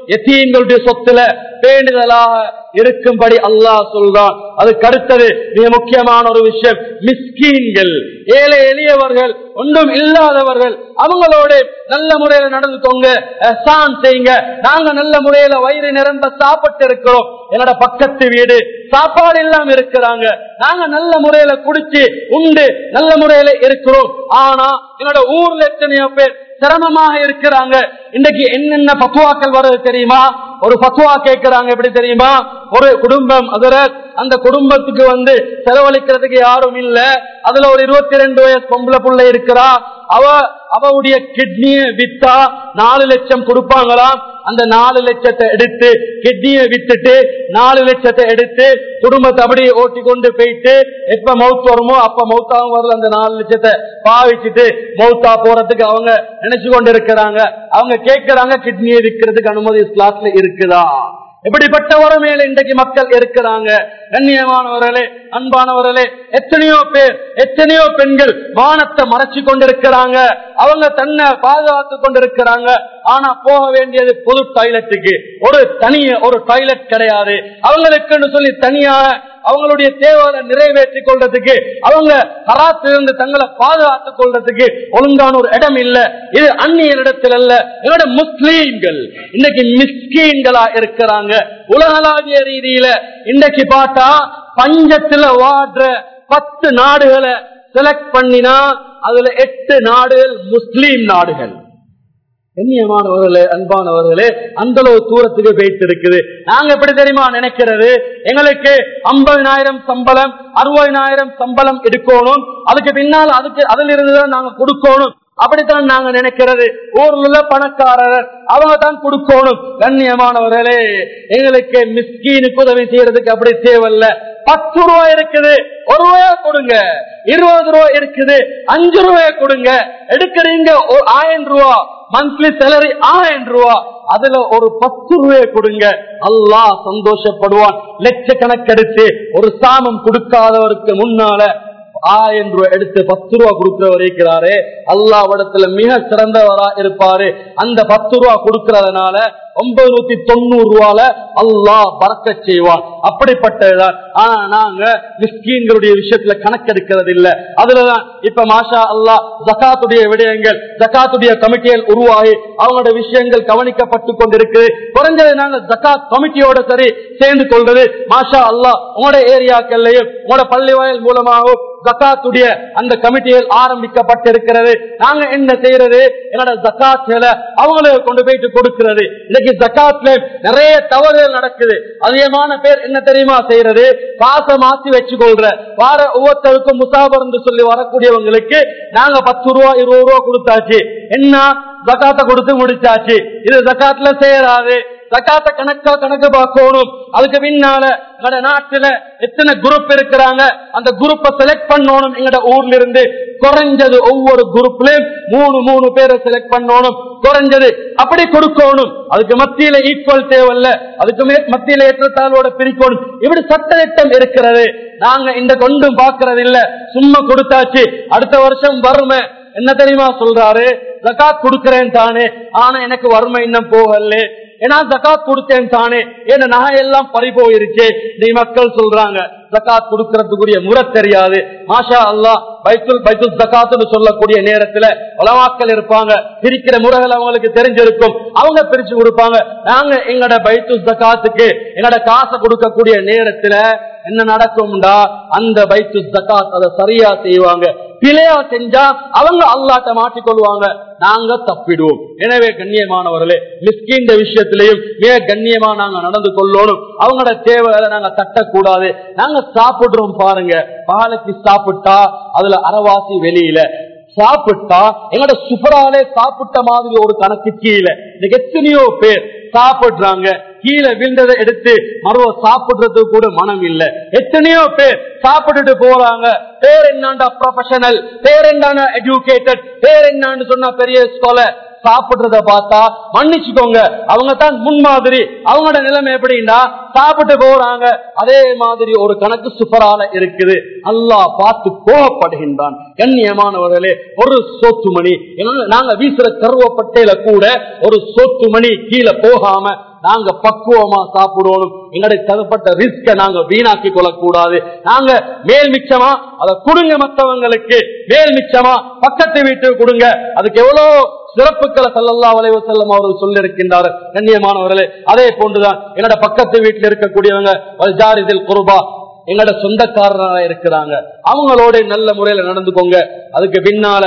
எத்தீன்களுடைய சொத்துல பேணுதலாக இருக்கும்படி அல்லாஹ் சொல்றான் அதுக்கு அடுத்தது மிக முக்கியமான ஒரு விஷயம் மிஸ்கீன்கள் ஏழை எளியவர்கள் ஒன்றும் இல்லாதவர்கள் அவங்களோட நல்ல முறையில நடந்துக்கோங்க எஹ்சான் செய்யுங்க நாங்க நல்ல முறையில வயிறு நிரம்ப சாப்பிட்டு இருக்கிறோம் என்னோட பக்கத்து வீடு சாப்பாடு எல்லாம் இருக்கிறாங்க நாங்க நல்ல முறையில குடிச்சு உண்டு நல்ல முறையில இருக்கிறோம் ஆனா என்னோட ஊர்ல எத்தனையோ பேர் சிரமமாக இருக்கிறாங்க இன்னைக்கு என்னென்ன பத்துவாக்கள் வருது தெரியுமா ஒரு பத்துவா கேட்கிறாங்க எப்படி தெரியுமா ஒரு குடும்பம் அதுல அந்த குடும்பத்துக்கு வந்து செலவழிக்கிறதுக்கு யாரும் இல்ல அதுல ஒரு இருபத்தி ரெண்டு வயசு பொம்பளை புள்ள இருக்கிறா அவ அவளுடைய கிட்னிய வித்தா நாலு லட்சம் கொடுப்பாங்களாம் அந்த நாலு லட்சத்தை எடுத்து கிட்னியை வித்துட்டு நாலு லட்சத்தை எடுத்து குடும்பத்தை அப்படியே ஓட்டி கொண்டு போயிட்டு எப்ப மவுத் வருமோ அப்ப மவுத்தாவும் வரல அந்த நாலு லட்சத்தை பாவிச்சுட்டு மவுத்தா போறதுக்கு அவங்க நினைச்சு கொண்டு இருக்கிறாங்க அவங்க கேட்கிறாங்க கிட்னியை விற்கிறதுக்கு அனுமதி இஸ்லாத்துல இருக்குதா எப்படிப்பட்ட வறுமையில இன்றைக்கு மக்கள் இருக்கிறாங்க கண்ணியமானவர்களே அன்பானவர்களே எத்தனையோ பேர் எத்தனையோ பெண்கள் வானத்தை மறைச்சு கொண்டிருக்கிறாங்க அவங்க தன்னை பாதுகாத்து கொண்டிருக்கிறாங்க ஆனா போக வேண்டியது பொது டாய்லெட்டுக்கு ஒரு தனிய ஒரு டாய்லெட் கிடையாது அவங்களுக்குன்னு சொல்லி தனியாக அவங்களுடைய தேவையை நிறைவேற்றிக் கொள்றதுக்கு அவங்க கராத்திலிருந்து தங்களை பாதுகாத்துக் கொள்றதுக்கு ஒழுங்கான ஒரு இடம் இல்ல இது அந்நிய இடத்தில் அல்ல என்னோட முஸ்லீம்கள் இன்னைக்கு மிஸ்கீன்களா இருக்கிறாங்க உலகளாவிய ரீதியில இன்னைக்கு பார்த்தா பஞ்சத்துல வாடுற பத்து நாடுகளை செலக்ட் பண்ணினா அதுல எட்டு நாடுகள் முஸ்லீம் நாடுகள் கண்ணியமானவர்களே அன்பானவர்களே அந்த அளவு தூரத்துக்கு போயிட்டு இருக்குது நாங்க எப்படி தெரியுமா நினைக்கிறது எங்களுக்கு ஐம்பதினாயிரம் சம்பளம் அறுபதினாயிரம் சம்பளம் எடுக்கணும் அதுக்கு பின்னால் அதுக்கு அதுல இருந்துதான் நாங்க கொடுக்கணும் அப்படித்தான் நாங்க நினைக்கிறது ஊர்ல உள்ள பணக்காரர் அவங்க தான் கொடுக்கணும் கண்ணியமானவர்களே எங்களுக்கு மிஸ்கீனுக்கு உதவி செய்யறதுக்கு அப்படி தேவையில்ல பத்து ரூபாய் இருக்குது ஒரு ரூபாயா கொடுங்க இருபது ரூபாய் இருக்குது அஞ்சு ரூபாய் கொடுங்க எடுக்கிறீங்க ஒரு ஆயிரம் ரூபா மந்த்லி சேலரி ஆயிரம் ரூபா அதுல ஒரு பத்து ரூபாய் கொடுங்க அல்லாஹ் சந்தோஷப்படுவான் லட்சக்கணக்கெடுத்து ஒரு சாமம் கொடுக்காதவருக்கு முன்னால ஆயிரம் ரூபாய் எடுத்து பத்து ரூபா கொடுக்கிறவர் இருக்கிறாரு அல்லாவிடத்துல மிக சிறந்தவரா இருப்பாரு அந்த பத்து ரூபா கொடுக்கறதுனால ஒன்பது நூத்தி தொண்ணூறு ரூபால அல்லாஹ் பறக்க செய்வான் அப்படிப்பட்டதுதான் ஆனா நாங்க மிஸ்கீன்களுடைய விஷயத்துல கணக்கெடுக்கிறது இல்ல அதுலதான் இப்ப மாஷா அல்லாஹ் ஜக்காத்துடைய விடயங்கள் ஜக்காத்துடைய கமிட்டிகள் உருவாகி அவங்களோட விஷயங்கள் கவனிக்கப்பட்டு கொண்டிருக்கு குறைஞ்சது நாங்க ஜக்காத் கமிட்டியோட சரி சேர்ந்து கொள்றது மாஷா அல்லாஹ் உங்களோட ஏரியாக்கள்லயும் உங்களோட பள்ளி வாயில் மூலமாகவும் ஜக்காத்துடைய அந்த கமிட்டிகள் ஆரம்பிக்கப்பட்டிருக்கிறது நாங்க என்ன செய்யறது என்னோட ஜக்காத்துல அவங்களுக்கு கொண்டு போயிட்டு கொடுக்கிறது இன்னைக்கு ஜக்காத்ல நிறைய தவறுகள் நடக்குது அதிகமான பேர் என்ன தெரியுமா செய்யறது காசை மாத்தி வச்சு கொள்ற வார ஒவ்வொருத்தருக்கும் முசாபர் என்று சொல்லி வரக்கூடியவங்களுக்கு நாங்க பத்து ரூபா இருபது ரூபா கொடுத்தாச்சு என்ன ஜக்காத்தை கொடுத்து முடிச்சாச்சு இது ஜக்காத்ல செய்யறாது ஜக்காத்த கணக்கா கணக்கு பார்க்கணும் அதுக்கு பின்னால எங்கட நாட்டுல எத்தனை குரூப் இருக்கிறாங்க அந்த குரூப்பை செலக்ட் பண்ணணும் எங்கட ஊர்ல இருந்து குறைஞ்சது ஒவ்வொரு குரூப்லயும் மூணு மூணு பேரை செலக்ட் பண்ணணும் குறைஞ்சது அப்படி கொடுக்கணும் அதுக்கு மத்தியில ஈக்குவல் தேவையில்ல அதுக்கு மே- மத்தியில ஏற்றத்தாழ்வோட பிரிக்கணும் இப்படி சட்டத்திட்டம் இருக்கிறது நாங்க இந்த கொண்டும் பாக்குறது இல்ல சும்மா கொடுத்தாச்சு அடுத்த வருஷம் வறுமை என்ன தெரியுமா சொல்றாரு ஜகாத் கொடுக்கிறேன் தானே ஆனா எனக்கு வறுமை இன்னும் போகல ஏன்னா ஜகாத் கொடுத்தேன் தானே என்ன நகை எல்லாம் பறி போயிருச்சு நீ மக்கள் சொல்றாங்க ஜகாத் கொடுக்கறதுக்குரிய முறை தெரியாது மாஷா அல்லாஹ் பைத்துல் பைத்துல் ஜகாத்துன்னு சொல்லக்கூடிய நேரத்துல உலமாக்கள் இருப்பாங்க பிரிக்கிற முறைகள் அவங்களுக்கு தெரிஞ்சிருக்கும் அவங்க பிரிச்சு கொடுப்பாங்க நாங்க எங்கட பைத்துல் ஜகாத்துக்கு எங்கட காசை கொடுக்கக்கூடிய நேரத்துல என்ன நடக்கும்டா அந்த பைத்து ஜகாத் அதை சரியா செய்வாங்க பிழையா செஞ்சா அவங்க அல்லாட்ட மாட்டிக்கொள்வாங்க நாங்க தப்பிடுவோம் எனவே கண்ணியமானவர்களே மிஸ்கின் விஷயத்திலையும் மிக கண்ணியமா நாங்க நடந்து கொள்ளணும் அவங்களோட தேவைகளை நாங்க தட்டக்கூடாது நாங்க சாப்பிடுறோம் பாருங்க பாலைக்கு சாப்பிட்டா அதுல அறவாசி வெளியில சாப்பிட்டா எங்களோட சுபராலே சாப்பிட்ட மாதிரி ஒரு கணக்கு கீழே இன்னைக்கு எத்தனையோ பேர் சாப்பிடுறாங்க கீழே விழுந்ததை எடுத்து மறுவ சாப்பிடுறதுக்கு கூட மனம் இல்ல எத்தனையோ பேர் சாப்பிட்டுட்டு போறாங்க பேர் என்னண்டா ப்ரொஃபஷனல் பேர் என்னன்னா எஜுகேட்டட் பேர் என்னன்னு சொன்னா பெரிய ஸ்காலர் சாப்பிடுறத பார்த்தா மன்னிச்சுக்கோங்க அவங்க தான் முன்மாதிரி அவங்களோட நிலைமை எப்படின்னா சாப்பிட்டு போறாங்க அதே மாதிரி ஒரு கணக்கு சுப்பரால இருக்குது அல்லாஹ் பார்த்து கோபப்படுகின்றான் கண்ணியமானவர்களே ஒரு சோத்து மணி ஏன்னா நாங்க வீசுற கருவப்பட்டையில கூட ஒரு சோத்து மணி கீழே போகாம நாங்க பக்குவமா சாப்பிடணும் எங்களுடைய தரப்பட்ட ரிஸ்க நாங்க வீணாக்கி கொள்ளக்கூடாது நாங்க மேல் மிச்சமா அதை கொடுங்க மற்றவங்களுக்கு மேல் மிச்சமா பக்கத்து வீட்டுக்கு கொடுங்க அதுக்கு எவ்வளவு சிறப்புகளை சல்லல்லா வளைவு செல்லம் அவர்கள் சொல்லியிருக்கின்றார் கண்ணியமானவர்களே அதே போன்றுதான் என்னோட பக்கத்து வீட்டில் இருக்கக்கூடியவங்க வல்ஜாரிதில் குருபா எங்களோட சொந்தக்காரராக இருக்கிறாங்க அவங்களோட நல்ல முறையில நடந்துக்கோங்க அதுக்கு பின்னால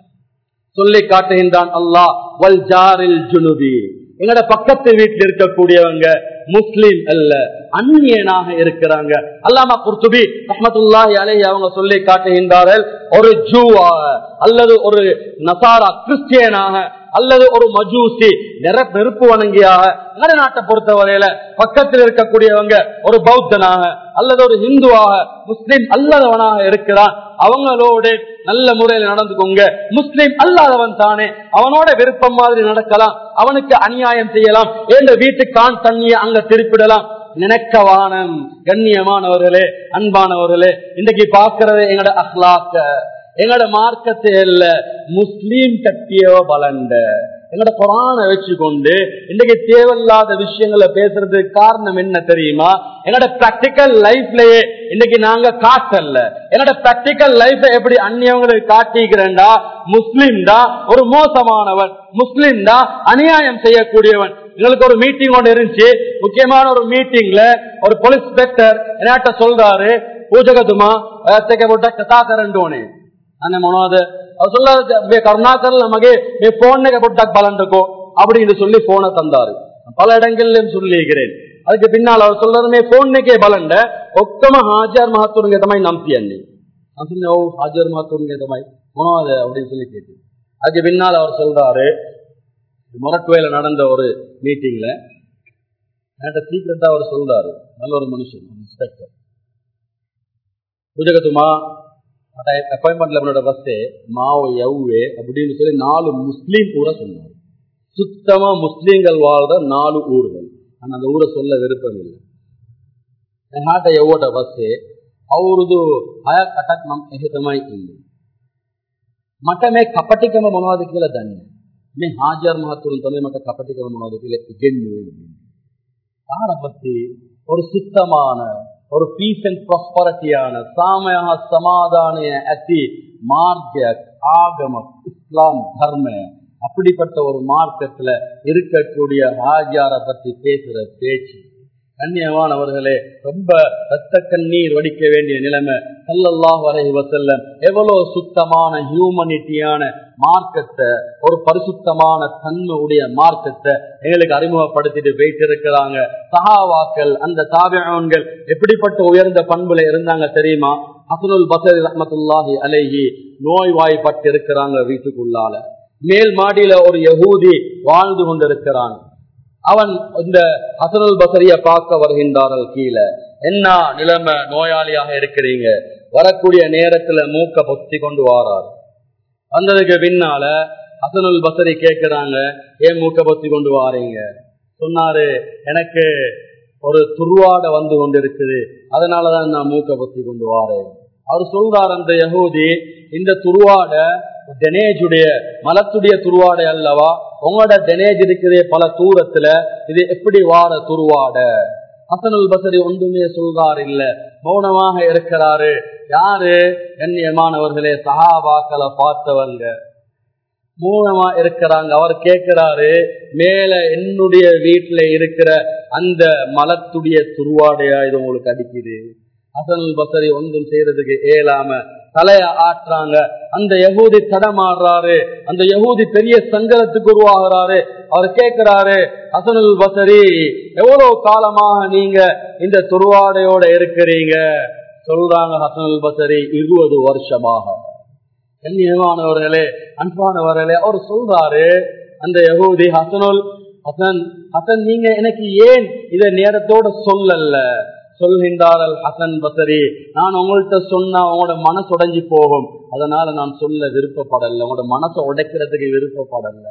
சொல்லி காட்டுகின்றான் அல்லாஹ் வல் ஜாரில் ஜுனுபி எங்களோட பக்கத்து வீட்டில் இருக்கக்கூடியவங்க முஸ்லீம் அல்ல அந்நியனாக இருக்கிறாங்க அல்லாமா குர்துபி ரஹமத்துல்லாஹி அலைஹி அவங்க சொல்லி காட்டுகின்றார்கள் ஒரு ஜூவாக அல்லது ஒரு நசாரா கிறிஸ்டியனாக அல்லது ஒரு மஜூசி நிற நெருப்பு வணங்கியாக எங்கட நாட்டை பொறுத்தவரையில பக்கத்தில் இருக்கக்கூடியவங்க ஒரு பௌத்தனாக அல்லது ஒரு இந்துவாக முஸ்லிம் அல்லாதவனாக இருக்கிறான் அவங்களோட நல்ல முறையில் நடந்துக்கோங்க முஸ்லிம் அல்லாதவன் தானே அவனோட விருப்பம் மாதிரி நடக்கலாம் அவனுக்கு அநியாயம் செய்யலாம் எந்த வீட்டுக்கான் தண்ணியை அங்க திருப்பிடலாம் நினைக்கவானம் கண்ணியமானவர்களே அன்பானவர்களே இன்னைக்கு பாக்குறது எங்கட அஹ்லாக்க எங்கட மார்க்கத்தை இல்ல முஸ்லீம் கட்டியவ பலண்ட எங்கட குரான வச்சுக்கொண்டு இன்னைக்கு தேவையில்லாத விஷயங்களை பேசுறதுக்கு காரணம் என்ன தெரியுமா என்னோட பிராக்டிக்கல் லைஃப்லயே இன்னைக்கு நாங்க காட்டல என்னோட பிராக்டிக்கல் லைஃப் எப்படி அந்நியவங்களுக்கு காட்டிக்கிறேன்டா முஸ்லிம் தான் ஒரு மோசமானவன் முஸ்லிம் தான் அநியாயம் செய்யக்கூடியவன் எங்களுக்கு ஒரு மீட்டிங் ஒன்று இருந்துச்சு முக்கியமான ஒரு மீட்டிங்ல ஒரு போலீஸ் இன்ஸ்பெக்டர் என்னாட்ட சொல்றாரு பூஜகதுமா ತೆಗೆಬಿಟ್ಟ ಕಥಾಕರಂಡೋಣೆ ಅನ್ನ ಮೊನೋದ ಅವ್ರು சொல்ல கருணாகர் நமக்கு போன் போட்டாக் பலன்றிருக்கோ அப்படின்னு சொல்லி போனை தந்தாரு பல இடங்கள்லயும் சொல்லியிருக்கிறேன் அதுக்கு பின்னால் அவர் சொல்றதுமே போன்னுக்கே பலண்ட ஒக்கம ஹாஜர் மகத்துவங்க தமாய் நம்பி அண்ணி அப்படின்னு ஓ ஹாஜர் மகத்துவங்க தமாய் மனோத அப்படின்னு சொல்லி கேட்டு அதுக்கு பின்னால் அவர் சொல்றாரு மொரட்டுவையில நடந்த ஒரு மீட்டிங்ல என்கிட்ட சீக்கிரட்டா அவர் சொல்றாரு நல்ல ஒரு மனுஷன் இன்ஸ்பெக்டர் பூஜகத்துமா அப்பாயின்மெண்ட்ல என்னோட பஸ்ஸே மாவு எவ்வே அப்படின்னு சொல்லி நாலு முஸ்லீம் ஊரை சொன்னார் சுத்தமா முஸ்லீம்கள் வாழ்ற நாலு ஊர்கள் ஆனா அந்த ஊரை சொல்ல விருப்பம் இல்லை ಹಾಟ ಎವ್ವಟ ಬಸ್ಸೆ ಅವ್ರದ್ದು ಆಯಾ ಕಟಕ್ ನಮ್ ಎಹಿತಮಾಯಿ ಇಲ್ಲಿ ಮಠ ಮೇ ಕಪಟಿಕಮ ಮನೋದಕ್ಕಿಲ್ಲ ಧನ್ಯ ಮೇ ಹಾಜರ್ ಮಹತ್ವ ತಮೆ ಮಠ ಕಪಟಿಕಮ ಮನೋದಕ್ಕಿಲ್ಲ ಗೆಣ್ಣು யாரை பத்தி ஒரு சுத்தமான ஒரு பீஸ் அண்ட் ப்ராஸ்பரிட்டியான சாமய சமாதானிய அத்தி மார்க்க ஆகம இஸ்லாம் தர்ம அப்படிப்பட்ட ஒரு மார்க்கத்துல இருக்கக்கூடிய ஹாஜார பத்தி பேசுற பேச்சு கண்ணியமானவர்களே ரொம்ப ரத்த கண்ணீர் வடிக்க வேண்டிய நிலைமை சல்லல்லாஹ் வரைஹி வசல்லம் எவ்வளவு சுத்தமான ஹியூமனிட்டியான மார்க்கத்தை ஒரு பரிசுத்தமான தன்மை உடைய மார்க்கத்தை எங்களுக்கு அறிமுகப்படுத்திட்டு போயிட்டு இருக்கிறாங்க சஹாவாக்கள் அந்த தாபியன்கள் எப்படிப்பட்ட உயர்ந்த பண்புல இருந்தாங்க தெரியுமா அசனுல் பசரி ரஹமத்துல்லாஹி அலைஹி நோய் வாய்ப்பட்டு இருக்கிறாங்க வீட்டுக்குள்ளால மேல் மாடியில ஒரு யகூதி வாழ்ந்து கொண்டிருக்கிறான் அவன் இந்த ஹசனுல் பசரிய பார்க்க வருகின்றார்கள் கீழே என்ன நிலைமை நோயாளியாக இருக்கிறீங்க வரக்கூடிய நேரத்துல மூக்க பொத்தி கொண்டு வாரார் வந்ததுக்கு பின்னால ஹசனுல் பசரி கேட்கிறாங்க ஏன் மூக்க பொத்தி கொண்டு வாரீங்க சொன்னாரு எனக்கு ஒரு துருவாட வந்து கொண்டிருக்குது அதனாலதான் நான் மூக்க பொத்தி கொண்டு வாரேன் அவர் சொல்றார் அந்த யகூதி இந்த துருவாட டெனேஜுடைய மலத்துடைய துருவாடை அல்லவா உங்களோட டெனேஜ் இருக்கிற பல தூரத்துல இது எப்படி வார துருவாட ஹசனுல் பசரி ஒன்றுமே சொல்றார் இல்ல மௌனமாக இருக்கிறாரு யாரு கண்ணியமானவர்களே சகாபாக்களை பார்த்தவங்க மூலமா இருக்கிறாங்க அவர் கேட்கிறாரு மேல என்னுடைய வீட்டுல இருக்கிற அந்த மலத்துடைய துருவாடையா இது உங்களுக்கு அடிக்குது அசல் பசரி ஒன்றும் செய்யறதுக்கு இயலாம தலைய ஆட்டுறாங்க அந்த யகூதி தடமாடுறாரு அந்த யகூதி பெரிய சங்கடத்துக்கு உருவாகிறாரு அவர் கேட்கிறாரு ஹசனுல் பசரி எவ்வளவு காலமாக நீங்க இந்த துருவாடையோட இருக்கிறீங்க சொல்றாங்க ஹசனுல் பசரி இருபது வருஷமாக கண்ணியமானவர்களே அன்பானவர்களே அவர் சொல்றாரு அந்த யகூதி ஹசனுல் ஹசன் ஹசன் நீங்க எனக்கு ஏன் இத நேரத்தோட சொல்லல சொல்கின்றார்கள் ஹசன் பசரி நான் உங்கள்கிட்ட சொன்னா உங்களோட மனசு உடைஞ்சு போகும் அதனால நான் சொல்ல விருப்பப்படல உங்களோட மனசை உடைக்கிறதுக்கு விருப்பப்படல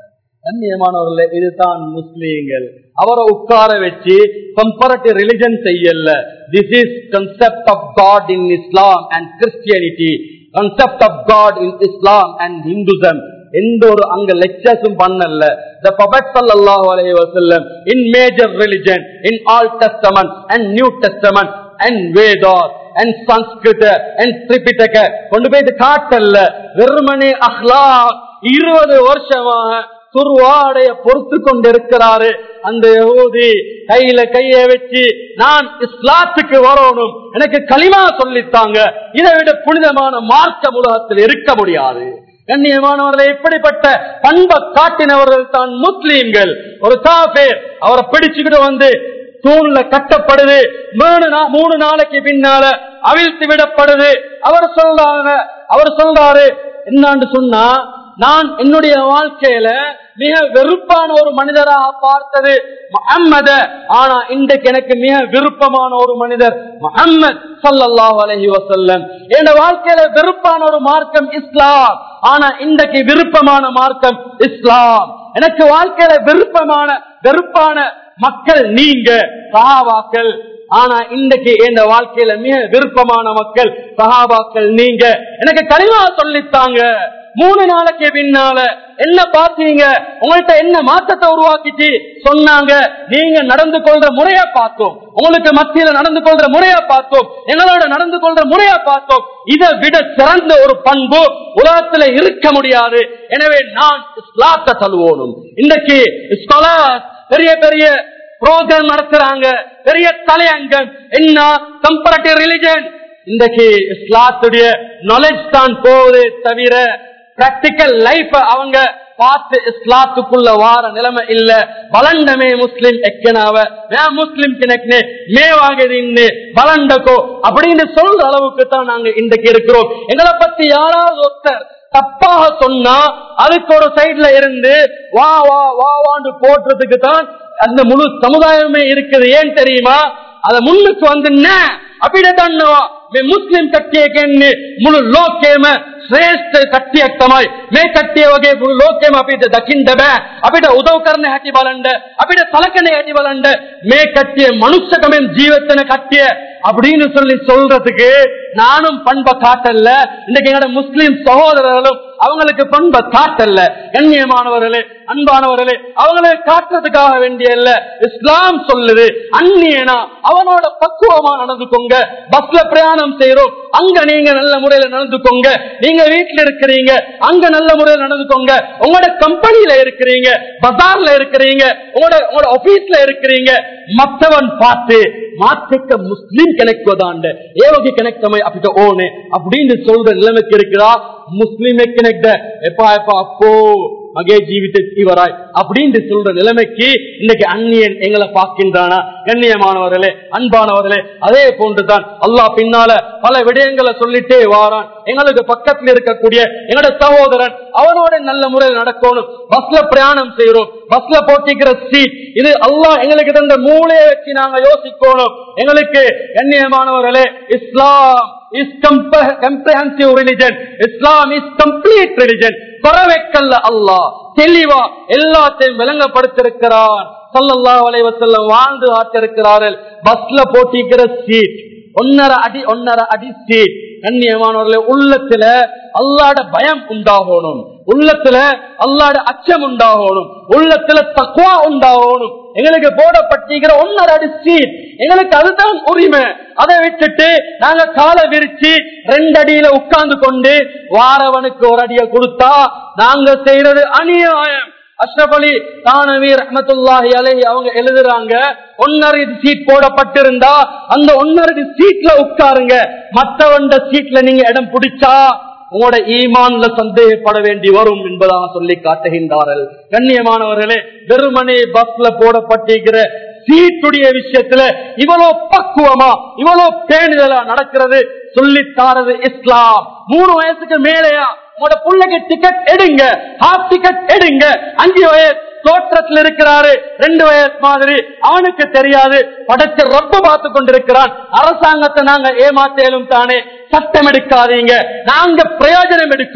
கண்ணியமானவர்களே இதுதான் முஸ்லீம்கள் அவரை உட்கார வச்சு கம்பேரட்டிவ் ரிலிஜன் செய்யல this is concept of God in Islam and Christianity concept of God in Islam and Hinduism எந்த ஒரு அங்க லெக்சர்ஸும் பண்ணல the prophet sallallahu alaihi wasallam in major religion in old testament and new testament and vedas and sanskrit and tripitaka கொண்டு போய் இது காட்டல்ல வெறுமனே அஹ்லாக் இருபது வருஷமாக துர்வாடைய பொறுத்து கொண்டிருக்கிறாரு அந்த யகூதி கையில கைய வச்சு நான் இஸ்லாத்துக்கு வரணும் எனக்கு களிமா சொல்லித்தாங்க இதை விட புனிதமான மார்க்க உலகத்தில் இருக்க முடியாது கண்ணியமானவர்களை இப்படிப்பட்ட பண்பை காட்டினவர்கள் தான் முஸ்லீம்கள் ஒரு காபேர் அவரை பிடிச்சுக்கிட்டு வந்து தூண்ல கட்டப்படுது மூணு நா- மூணு நாளைக்கு பின்னால அவிழ்த்து விடப்படுது அவர் சொல்றாங்க அவர் சொல்றாரு என்னான்னு சொன்னா நான் என்னுடைய வாழ்க்கையில மிக வெறுப்பான ஒரு மனிதராக பார்த்தது முஹம்மத ஆனா இன்றைக்கு எனக்கு மிக விருப்பமான ஒரு மனிதர் முஹம்மத் ஸல்லல்லாஹு அலைஹி வஸல்லம் என் வாழ்க்கையில வெறுப்பான ஒரு மார்க்கம் இஸ்லாம் ஆனா இன்றைக்கு விருப்பமான மார்க்கம் இஸ்லாம் எனக்கு வாழ்க்கையில விருப்பமான வெறுப்பான மக்கள் நீங்க சஹாபாக்கள் ஆனா இன்றைக்கு என் வாழ்க்கையில மிக விருப்பமான மக்கள் சஹாபாக்கள் நீங்க எனக்கு கனிவா சொல்லித்தாங்க மூணு நாளைக்கு பின்னால என்ன பாத்தீங்க உங்கள்ட்ட என்ன மாற்றத்தை உருவாக்கிச்சு சொன்னாங்க நீங்க நடந்து கொள்ற முறைய பார்த்தோம் உங்களுக்கு மத்தியில நடந்து கொள்ற முறைய பார்த்தோம் எங்களோட நடந்து கொள்ற முறைய பார்த்தோம் இதை விட சிறந்த ஒரு பண்பு உலகத்துல இருக்க முடியாது எனவே நான் இஸ்லாத்தை தழுவோனும் இன்னைக்கு ஸ்காலர் பெரிய பெரிய ப்ரோக்ராம் நடத்துறாங்க பெரிய தலையங்கம் என்ன கம்பேரட்டிவ் ரிலிஜன் இன்றைக்கு இஸ்லாத்துடைய நாலேஜ் தான் போகுது தவிர பிராக்டிக்கல் லைஃப் அவங்க பார்த்து இஸ்லாத்துக்குள்ள வார நிலைமை இல்ல ಬಲಂಡಮೇ ಮುಸ್ಲಿಂ ಎಕ್ಕನಾವ மே முஸ்லிம் கிணக்கு மேவாகதின்னு பலண்டக்கோ அப்படின்னு சொல்ற அளவுக்கு தான் நாங்க இன்றைக்கு இருக்கிறோம் எங்களை பத்தி யாராவது ஒருத்தர் தப்பாக சொன்னா அதுக்கு ஒரு சைட்ல இருந்து வா வா வா வான்னு போட்டுறதுக்கு தான் அந்த முழு சமுதாயமே இருக்குது ஏன் தெரியுமா ಅದ ಮುನ್ನಕ್ಕೆ ಒಂದನ್ನ ಅಪಿಡದನ್ನು ಮುಸ್ಲಿಂ ಕಟ್ಟಿಯಕ್ಕೆ ಮುಳು ಲೋಕೇಮ ಶ್ರೇಷ್ಠ ಕಟ್ಟಿಯක්තමයි මේ කට්ටිය වගේ මුළු ලෝකෙම අපිට දකින්න බෑ අපිට උදව් කරන හැටි බලන්න අපිට සලකන හැටි බලන්න මේ කට්ටිය මනුස්සකමෙන් ජීවත් වෙන කට්ටිය அப்படின்னு சொல்லி சொல்றதுக்கு நானும் பண்பை காட்டல்ல இன்னைக்கு எங்களோட முஸ்லிம் சகோதரர்களும் அவங்களுக்கு பண்பை காட்டல்ல கண்ணியமானவர்களே அன்பானவர்களே அவங்களுக்கு காட்டுறதுக்காக வேண்டிய இல்ல இஸ்லாம் சொல்லுது அந்நியனா அவனோட பக்குவமா நடந்துக்கோங்க பஸ்ல பிரயாணம் செய்யறோம் அங்க நீங்க நல்ல முறையில நடந்துக்கோங்க நீங்க வீட்டுல இருக்கிறீங்க அங்க நல்ல முறையில நடந்துக்கோங்க உங்களோட கம்பெனில இருக்கிறீங்க பஜார்ல இருக்கிறீங்க உங்களோட உங்களோட ஆபீஸ்ல இருக்கிறீங்க மற்றவன் பார்த்து மாற்றிக்க முஸ்லிம் கணக்குவதாண்ட ஏவகை கணக்கமை அப்படி ஓனு அப்படின்னு சொல்ற நிலைமைக்கு இருக்கிறா முஸ்லிம் கணக்க எப்பா எப்பா அப்போ மகே ஜீவிත இவராய் அப்படின்னு சொல்ற நிலைமைக்கு இன்னைக்கு அந்நியன் எங்களை பார்க்கின்றானா கண்ணியமானவர்களே அன்பானவர்களே அதே போன்றுதான் அல்லாஹ் பின்னால பல விடயங்களை சொல்லிட்டே வாரான் எங்களுக்கு பக்கத்தில் இருக்கக்கூடிய எங்களோட சகோதரன் அவனோட நல்ல முறையில் நடக்கணும் பஸ்ல பிரயாணம் செய்யறோம் பஸ்ல போட்டிக்கிற சீட் இது அல்லாஹ் எங்களுக்கு தந்த மூளையை வச்சு நாங்க யோசிக்கணும் எங்களுக்கு கண்ணியமானவர்களே Islam is comprehensive religion Islam is complete religion குறவைக்கல்ல அல்லாஹ் தெளிவா எல்லாத்தையும் விளங்கப்படுத்திருக்கிறார் சல்லல்லாஹு அலைஹி வஸல்லம் வாழ்ந்து ஆட்டிருக்கிறார்கள் பஸ்ல போட்டிக்கிற சீட் ஒன்னரை அடி ஒன்னரை அடி சீட் கண்ணியமானவர்களே உள்ளத்துல அல்லாட பயம் உண்டாகணும் உள்ளத்துல அல்லாட அச்சம் உண்டாகணும் உள்ளத்துல தக்குவா உண்டாகணும் எங்களுக்கு போடப்பட்டிருக்கிற ஒன்னரை அடி சீட் எங்களுக்கு அதுதான் உரிமை அதை விட்டுட்டு நாங்க காலை விரிச்சு ரெண்டு அடியில உட்கார்ந்து கொண்டு வாரவனுக்கு ஒரு அடியை கொடுத்தா நாங்க செய்யறது அநியாயம் அஷ்ரப் அலி தானவி ரஹமத்துல்லாஹி அலைஹி அவங்க எழுதுறாங்க ஒன்னரை சீட் போடப்பட்டிருந்தா அந்த ஒன்னரை சீட்ல உட்காருங்க மற்றவண்ட சீட்ல நீங்க இடம் பிடிச்சா உங்களோட ஈமான்ல சந்தேகப்பட வேண்டி வரும் என்பதாக சொல்லி காட்டுகின்றார்கள் கண்ணியமானவர்களே வெறுமனே பஸ்ல போடப்பட்டிருக்கிற சீட்டுடைய விஷயத்துல இவ்வளவு பக்குவமா இவ்வளவு பேணுதலா நடக்கிறது சொல்லித்தாரது இஸ்லாம் மூணு வயசுக்கு மேலேயா உங்களோட பிள்ளைக்கு டிக்கெட் எடுங்க ஹாஃப் டிக்கெட் எடுங்க அஞ்சு வயசு தோற்றத்தில் இருக்கிறாரு ரெண்டு வயசு மாதிரி அவனுக்கு தெரியாது படைச்ச ரொம்ப பார்த்து கொண்டிருக்கிறான் அரசாங்கத்தை நாங்க ஏமாத்தேலும் தானே சட்டம் எடுக்காதீங்க நாங்க பிரயோஜனம் எடுக்கிறோம்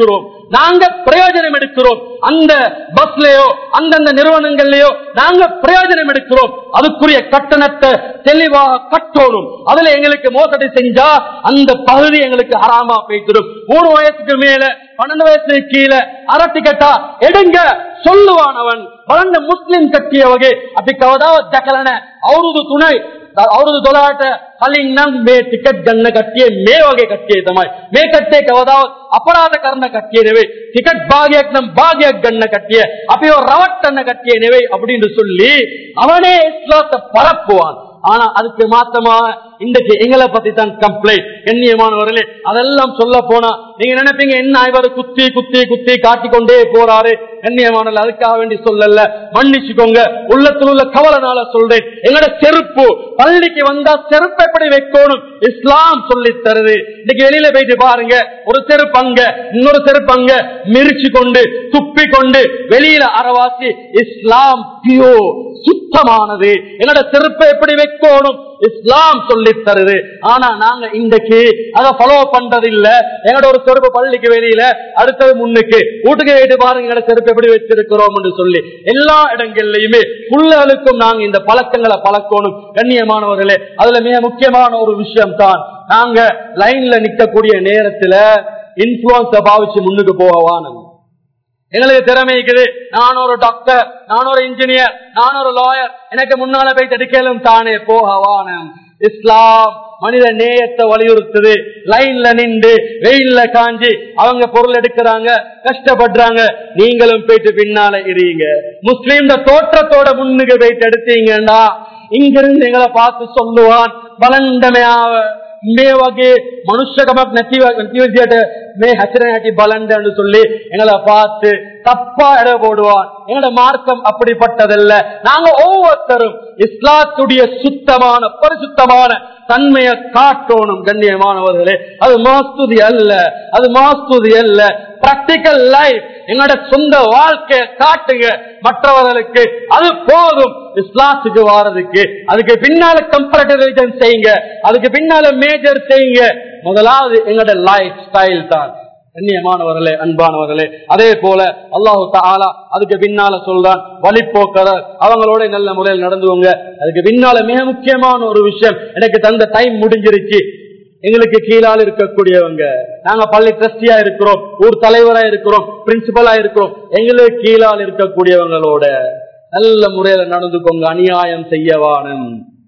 நாங்க பிரயோஜனம் எடுக்கிறோம் அந்த பஸ்லயோ அந்தந்த நிறுவனங்கள்லயோ நாங்க பிரயோஜனம் எடுக்கிறோம் அதுக்குரிய கட்டணத்தை தெளிவாக கட்டணும் அதுல எங்களுக்கு மோசடி செஞ்சா அந்த பகுதி எங்களுக்கு ஹராமா போய்த்திடும் மூணு வயசுக்கு மேல பன்னெண்டு வயசுக்கு கீழே அரட்டி கட்டா எடுங்க சொல்லுவானவன் வளர்ந்த முஸ்லிம் ಕಟ್ಟಿಯ ವಗೆ ಅತಿ ಕವದಾವ ದಕಲನ ಅವರದು ತುಣೈ ಅವರದು ದೊಲಾಟ ಕಲಿಂಗ್ ನಂಗ್ ಮೇ ಟಿಕೆಟ್ ಗನ್ನ ಕಟ್ಟಿಯೇ ಮೇ ವಗೆ ಕಟ್ಟಿಯೇ ತಮಾಯ್ ಮೇ ಕಟ್ಟೆ ಕವದಾವ ಅಪರಾಧ ಕರ್ನ ಕಟ್ಟಿಯೇ ನೆವೆ ಟಿಕೆಟ್ பாகியக் நம் பாகியக் கண்ண கட்டிய அப்பயோ ரவட்டன்ன கட்டிய நிவை அப்படின்னு சொல்லி அவனே இஸ்லாத்தை பரப்புவான் ஆனா அதுக்கு மாத்தமா இன்றைக்கு எங்களை பத்தி தான் கம்ப்ளைண்ட் கண்ணியமானவர்களே அதெல்லாம் சொல்ல போனா நீங்க நினைப்பீங்க என்ன இவர் குத்தி குத்தி குத்தி காட்டிக்கொண்டே போறாரு கண்ணியமானவர்கள் அதுக்காக வேண்டி சொல்லல மன்னிச்சுக்கோங்க உள்ளத்தில் உள்ள கவலைனால சொல்றேன் எங்கட செருப்பு பள்ளிக்கு வந்தா செருப்பு எப்படி வைக்கணும் இஸ்லாம் சொல்லி தருது இன்னைக்கு வெளியில போயிட்டு பாருங்க ஒரு செருப்பு அங்க இன்னொரு செருப்பு அங்க மிரிச்சு கொண்டு துப்பி கொண்டு வெளியில அறவாசி இஸ்லாம் பியோ சுத்தமானது என்னோட செருப்பை எப்படி வைக்கணும் இஸ்லாம் சொல்லி தருது ஆனா நாங்க இன்றைக்கு அதை ஃபாலோ பண்றது இல்ல எங்களோட ஒரு செருப்பு பள்ளிக்கு வெளியில அடுத்தது முன்னுக்கு வீட்டுக்கு போயிட்டு பாருங்க எங்களோட செருப்பு எப்படி வச்சிருக்கிறோம் என்று சொல்லி எல்லா இடங்கள்லயுமே புள்ளகளுக்கும் நாங்க இந்த பழக்கங்களை பழக்கணும் கண்ணியமானவர்களே அதுல மிக முக்கியமான ஒரு விஷயம் தான் நாங்க லைன்ல நிக்கக்கூடிய நேரத்துல இன்ஃபுளுன்ஸ பாவிச்சு முன்னுக்கு போகவானுங்க எங்களுக்கு திறமை இருக்குது நான் ஒரு டாக்டர் நான் ஒரு இன்ஜினியர் நான் ஒரு லாயர் எனக்கு முன்னால போய் தடுக்கலும் தானே போகவான இஸ்லாம் மனித நேயத்தை வலியுறுத்துது லைன்ல நின்று வெயில்ல காஞ்சி அவங்க பொருள் எடுக்கிறாங்க கஷ்டப்படுறாங்க நீங்களும் போயிட்டு பின்னால இருங்க முஸ்லீம் தோற்றத்தோட முன்னுக்கு போயிட்டு எடுத்தீங்கன்னா இங்கிருந்து எங்களை பார்த்து சொல்லுவான் பலண்டமையாவ මේ වගේ මනුෂ්‍යකමක් නැතිව නැති විදියට මේ හැසිරෙන හැටි බලන්න சொல்லி எங்களை பார்த்து தப்பா இட போடுவான் எங்களோட மார்க்கம் அப்படிப்பட்டதல்ல நாங்க ஒவ்வொருத்தரும் இஸ்லாத்துடைய சுத்தமான பரிசுத்தமான தன்மையை காட்டணும் கண்ணியமானவர்களே அது மாஸ்துதி அல்ல அது மாஸ்துதி அல்ல பிராக்டிக்கல் லைஃப் எங்களோட சொந்த வாழ்க்கையை காட்டுங்க மற்றவர்களுக்கு அது போதும் இஸ்லாத்துக்கு வாரதுக்கு அதுக்கு பின்னால கம்பேரிட்டிவ் செய்யுங்க அதுக்கு பின்னால மேஜர் செய்யுங்க முதலாவது எங்களோட லைஃப் ஸ்டைல் தான் கண்ணியமானவர்களே அன்பானவர்களே அதே போல அல்லாஹு தாலா அதுக்கு பின்னால சொல்றான் வழிப்போக்கற அவங்களோட நல்ல முறையில் நடந்துவங்க அதுக்கு பின்னால மிக முக்கியமான ஒரு விஷயம் எனக்கு தந்த டைம் முடிஞ்சிருச்சு எங்களுக்கு கீழால் இருக்கக்கூடியவங்க நாங்க பள்ளி ட்ரஸ்டியா இருக்கிறோம் ஊர் தலைவரா இருக்கிறோம் பிரின்சிபலா இருக்கிறோம் எங்களுக்கு கீழால் இருக்கக்கூடியவங்களோட நல்ல முறையில நடந்துக்கோங்க அநியாயம் செய்யவானும்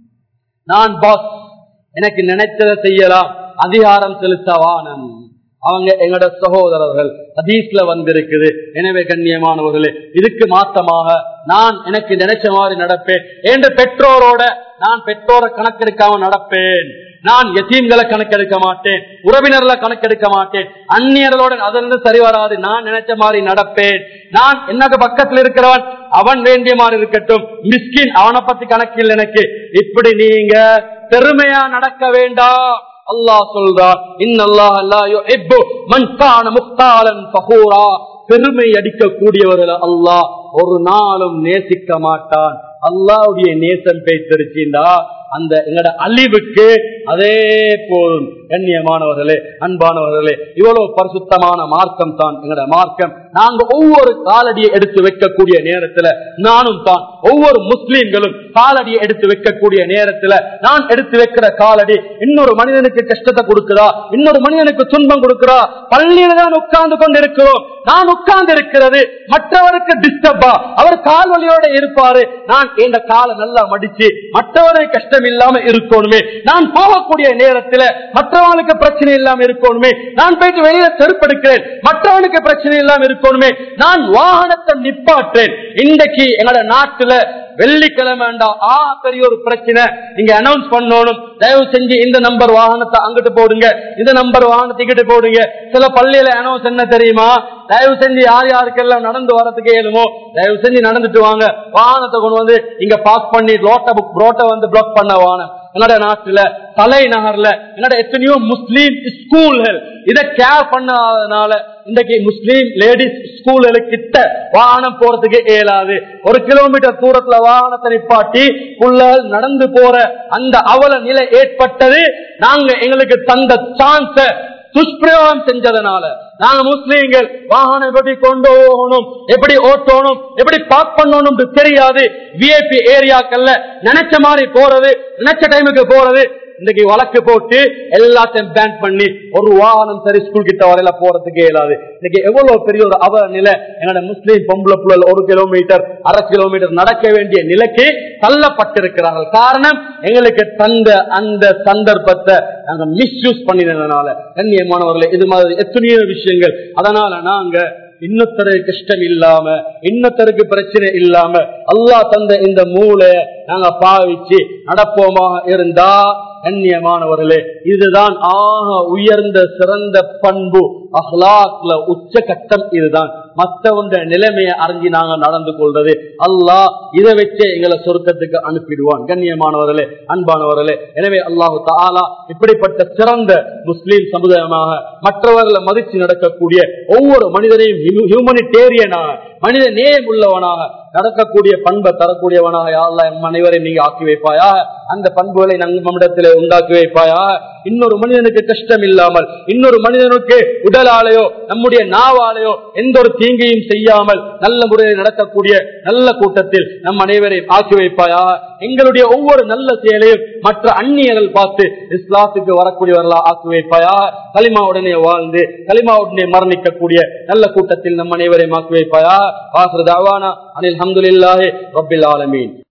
நான் பாஸ் எனக்கு நினைச்சதை செய்யலாம் அதிகாரம் செலுத்தவானும் அவங்க எங்களோட சகோதரர்கள் ஹதீஸ்ல வந்திருக்குது எனவே கண்ணியமானவர்களே இதுக்கு மாத்தமாக நான் எனக்கு நினைச்ச மாதிரி நடப்பேன் என்ற பெற்றோரோட நான் பெற்றோரை கணக்கெடுக்காம நடப்பேன் நான் எத்தீம்களை கணக்கெடுக்க மாட்டேன் உறவினர்களை கணக்கெடுக்க மாட்டேன் அந்நியர்களோட அதிலிருந்து சரி வராது நான் நினைச்ச மாதிரி நடப்பேன் நான் எனக்கு பக்கத்தில் இருக்கிறவன் அவன் வேண்டிய மாதிரி இருக்கட்டும் மிஸ்கின் அவனை பத்தி கணக்கில் எனக்கு இப்படி நீங்க பெருமையா நடக்க வேண்டாம் அல்லாஹ் சொல்றான் பெருமை அடிக்கக்கூடியவர்கள் அல்லாஹ் ஒரு நாளும் நேசிக்க மாட்டான் அல்லாவுடைய நேசம் பேசிருச்சுண்டா அந்த எங்கட அழிவுக்கு அதே போதும் கண்ணியமானவர்களே அன்பானவர்களே இவ்வளவு பரிசுத்தமான மார்க்கம் தான் எங்கட மார்க்கம் நாங்க ஒவ்வொரு காலடியை எடுத்து வைக்கக்கூடிய நேரத்துல நானும் தான் ஒவ்வொரு முஸ்லீம்களும் காலடியை எடுத்து வைக்கக்கூடிய நேரத்துல நான் எடுத்து வைக்கிற காலடி இன்னொரு மனிதனுக்கு கஷ்டத்தை கொடுக்குறா இன்னொரு மனிதனுக்கு துன்பம் கொடுக்குறா பள்ளியில தான் உட்கார்ந்து கொண்டு இருக்கிறோம் நான் உட்கார்ந்து இருக்கிறது மற்றவருக்கு டிஸ்டர்பா அவர் கால்வழியோட இருப்பாரு நான் எந்த காலை நல்லா மடிச்சு மற்றவருக்கு கஷ்டம் இல்லாம இருக்கணுமே நான் போகக்கூடிய நேரத்துல மற்றவனுக்கு பிரச்சனை இல்லாம இருக்கணுமே நான் போயிட்டு வெளியில செருப்படுக்கிறேன் மற்றவனுக்கு பிரச்சனை இல்லாம இருக்கணுமே நான் வாகனத்தை நிப்பாற்றேன் இன்றைக்கு எங்களோட நாட்டுல வெள்ளிக்கிழமை ஆ பெரிய ஒரு பிரச்சனை நீங்க அனௌன்ஸ் பண்ணணும் தயவு செஞ்சு இந்த நம்பர் வாகனத்தை அங்கிட்டு போடுங்க இந்த நம்பர் வாகனத்தை இங்கிட்டு போடுங்க சில பள்ளியில அனௌன்ஸ் என்ன தெரியுமா தயவு செஞ்சு யார் யாருக்கெல்லாம் நடந்து வரதுக்கு ஏழுமோ தயவு செஞ்சு நடந்துட்டு வாங்க வாகனத்தை கொண்டு வந்து இங்க பாஸ் பண்ணி ரோட்டை ரோட்டை வந்து பிளாக் பண்ண வாகனம் என்னோட நாட்டுல தலைநகர்ல என்னோட எத்தனையோ முஸ்லீம் ஸ்கூல்கள் இதை கேர் பண்ணாதனால இன்றைக்கு முஸ்லீம் லேடிஸ் ஸ்கூல்களுக்கிட்ட வாகனம் போறதுக்கு இயலாது ஒரு கிலோமீட்டர் தூரத்துல வாகனத்தை நிப்பாட்டி புள்ளல் நடந்து போற அந்த அவல நிலை ஏற்பட்டது நாங்க எங்களுக்கு தந்த சான்ஸ துஷ்பிரயோகம் செஞ்சதுனால நாங்க முஸ்லீம்கள் வாகனம் எப்படி கொண்டு போகணும் எப்படி ஓட்டணும் எப்படி பார்க் பண்ணணும் தெரியாது விஐபி ஏரியாக்கள்ல நினைச்ச மாதிரி போறது நினைச்ச டைமுக்கு போறது இன்னைக்கு வழக்கு போட்டு எல்லாத்தையும் பேன் பண்ணி ஒரு வாகனம் சரி ஸ்கூல் கிட்ட வரையில போறதுக்கு இயலாது இன்னைக்கு எவ்வளவு பெரிய ஒரு அவ நிலை என்னோட முஸ்லீம் பொம்பளை புள்ளல் ஒரு கிலோமீட்டர் அரை கிலோமீட்டர் நடக்க வேண்டிய நிலைக்கு தள்ளப்பட்டிருக்கிறார்கள் காரணம் எங்களுக்கு தந்த அந்த சந்தர்ப்பத்தை நாங்க மிஸ்யூஸ் பண்ணினதுனால கண்ணியமானவர்களே இது மாதிரி எத்தனையோ விஷயங்கள் அதனால நாங்க இன்னொருத்தருக்கு கஷ்டம் இல்லாம இன்னொருத்தருக்கு பிரச்சனை இல்லாம அல்லாஹ் தந்த இந்த மூளை நாங்க பாவிச்சு நடப்போமாக இருந்தா கண்ணியமானவர்களே இதுதான் ஆக உயர்ந்த சிறந்த பண்பு அஹ்லாக்ல உச்ச கட்டம் இதுதான் மற்றவங்க நிலைமையை அறிஞ்சு நாங்க நடந்து கொள்றது அல்லாஹ் இதை வச்சே எங்களை சொர்க்கத்துக்கு அனுப்பிடுவான் கண்ணியமானவர்களே அன்பானவர்களே எனவே அல்லாஹு தாலா இப்படிப்பட்ட சிறந்த முஸ்லீம் சமுதாயமாக மற்றவர்களை மதிச்சு நடக்கக்கூடிய ஒவ்வொரு மனிதனையும் ஹியூமனிடேரியனாக மனித நேயம் உள்ளவனாக நடக்கக்கூடிய பண்பை தரக்கூடியவனாக யாரெல்லாம் எம் அனைவரையும் நீங்க ஆக்கி வைப்பாயா அந்த பண்புகளை நம்மிடத்திலே உண்டாக்கி வைப்பாயா இன்னொரு மனிதனுக்கு கஷ்டம் இல்லாமல் இன்னொரு மனிதனுக்கு உடலாலேயோ நம்முடைய நாவாலேயோ எந்த ஒரு தீங்கையும் செய்யாமல் நல்ல முறையில் நடக்கக்கூடிய நல்ல கூட்டத்தில் நம் அனைவரையும் ஆக்கி வைப்பாயா எங்களுடைய ஒவ்வொரு நல்ல செயலையும் மற்ற அந்நியர்கள் பார்த்து இஸ்லாத்துக்கு வரக்கூடியவர்களா ஆக்கி வைப்பாயா களிமாவுடனே வாழ்ந்து களிமாவுடனே மரணிக்கக்கூடிய நல்ல கூட்டத்தில் நம் அனைவரையும் ஆக்கி வைப்பாயா வாசர் தாவானா அனில் அஹமதுல்லாஹி ரபில் ஆலமீன்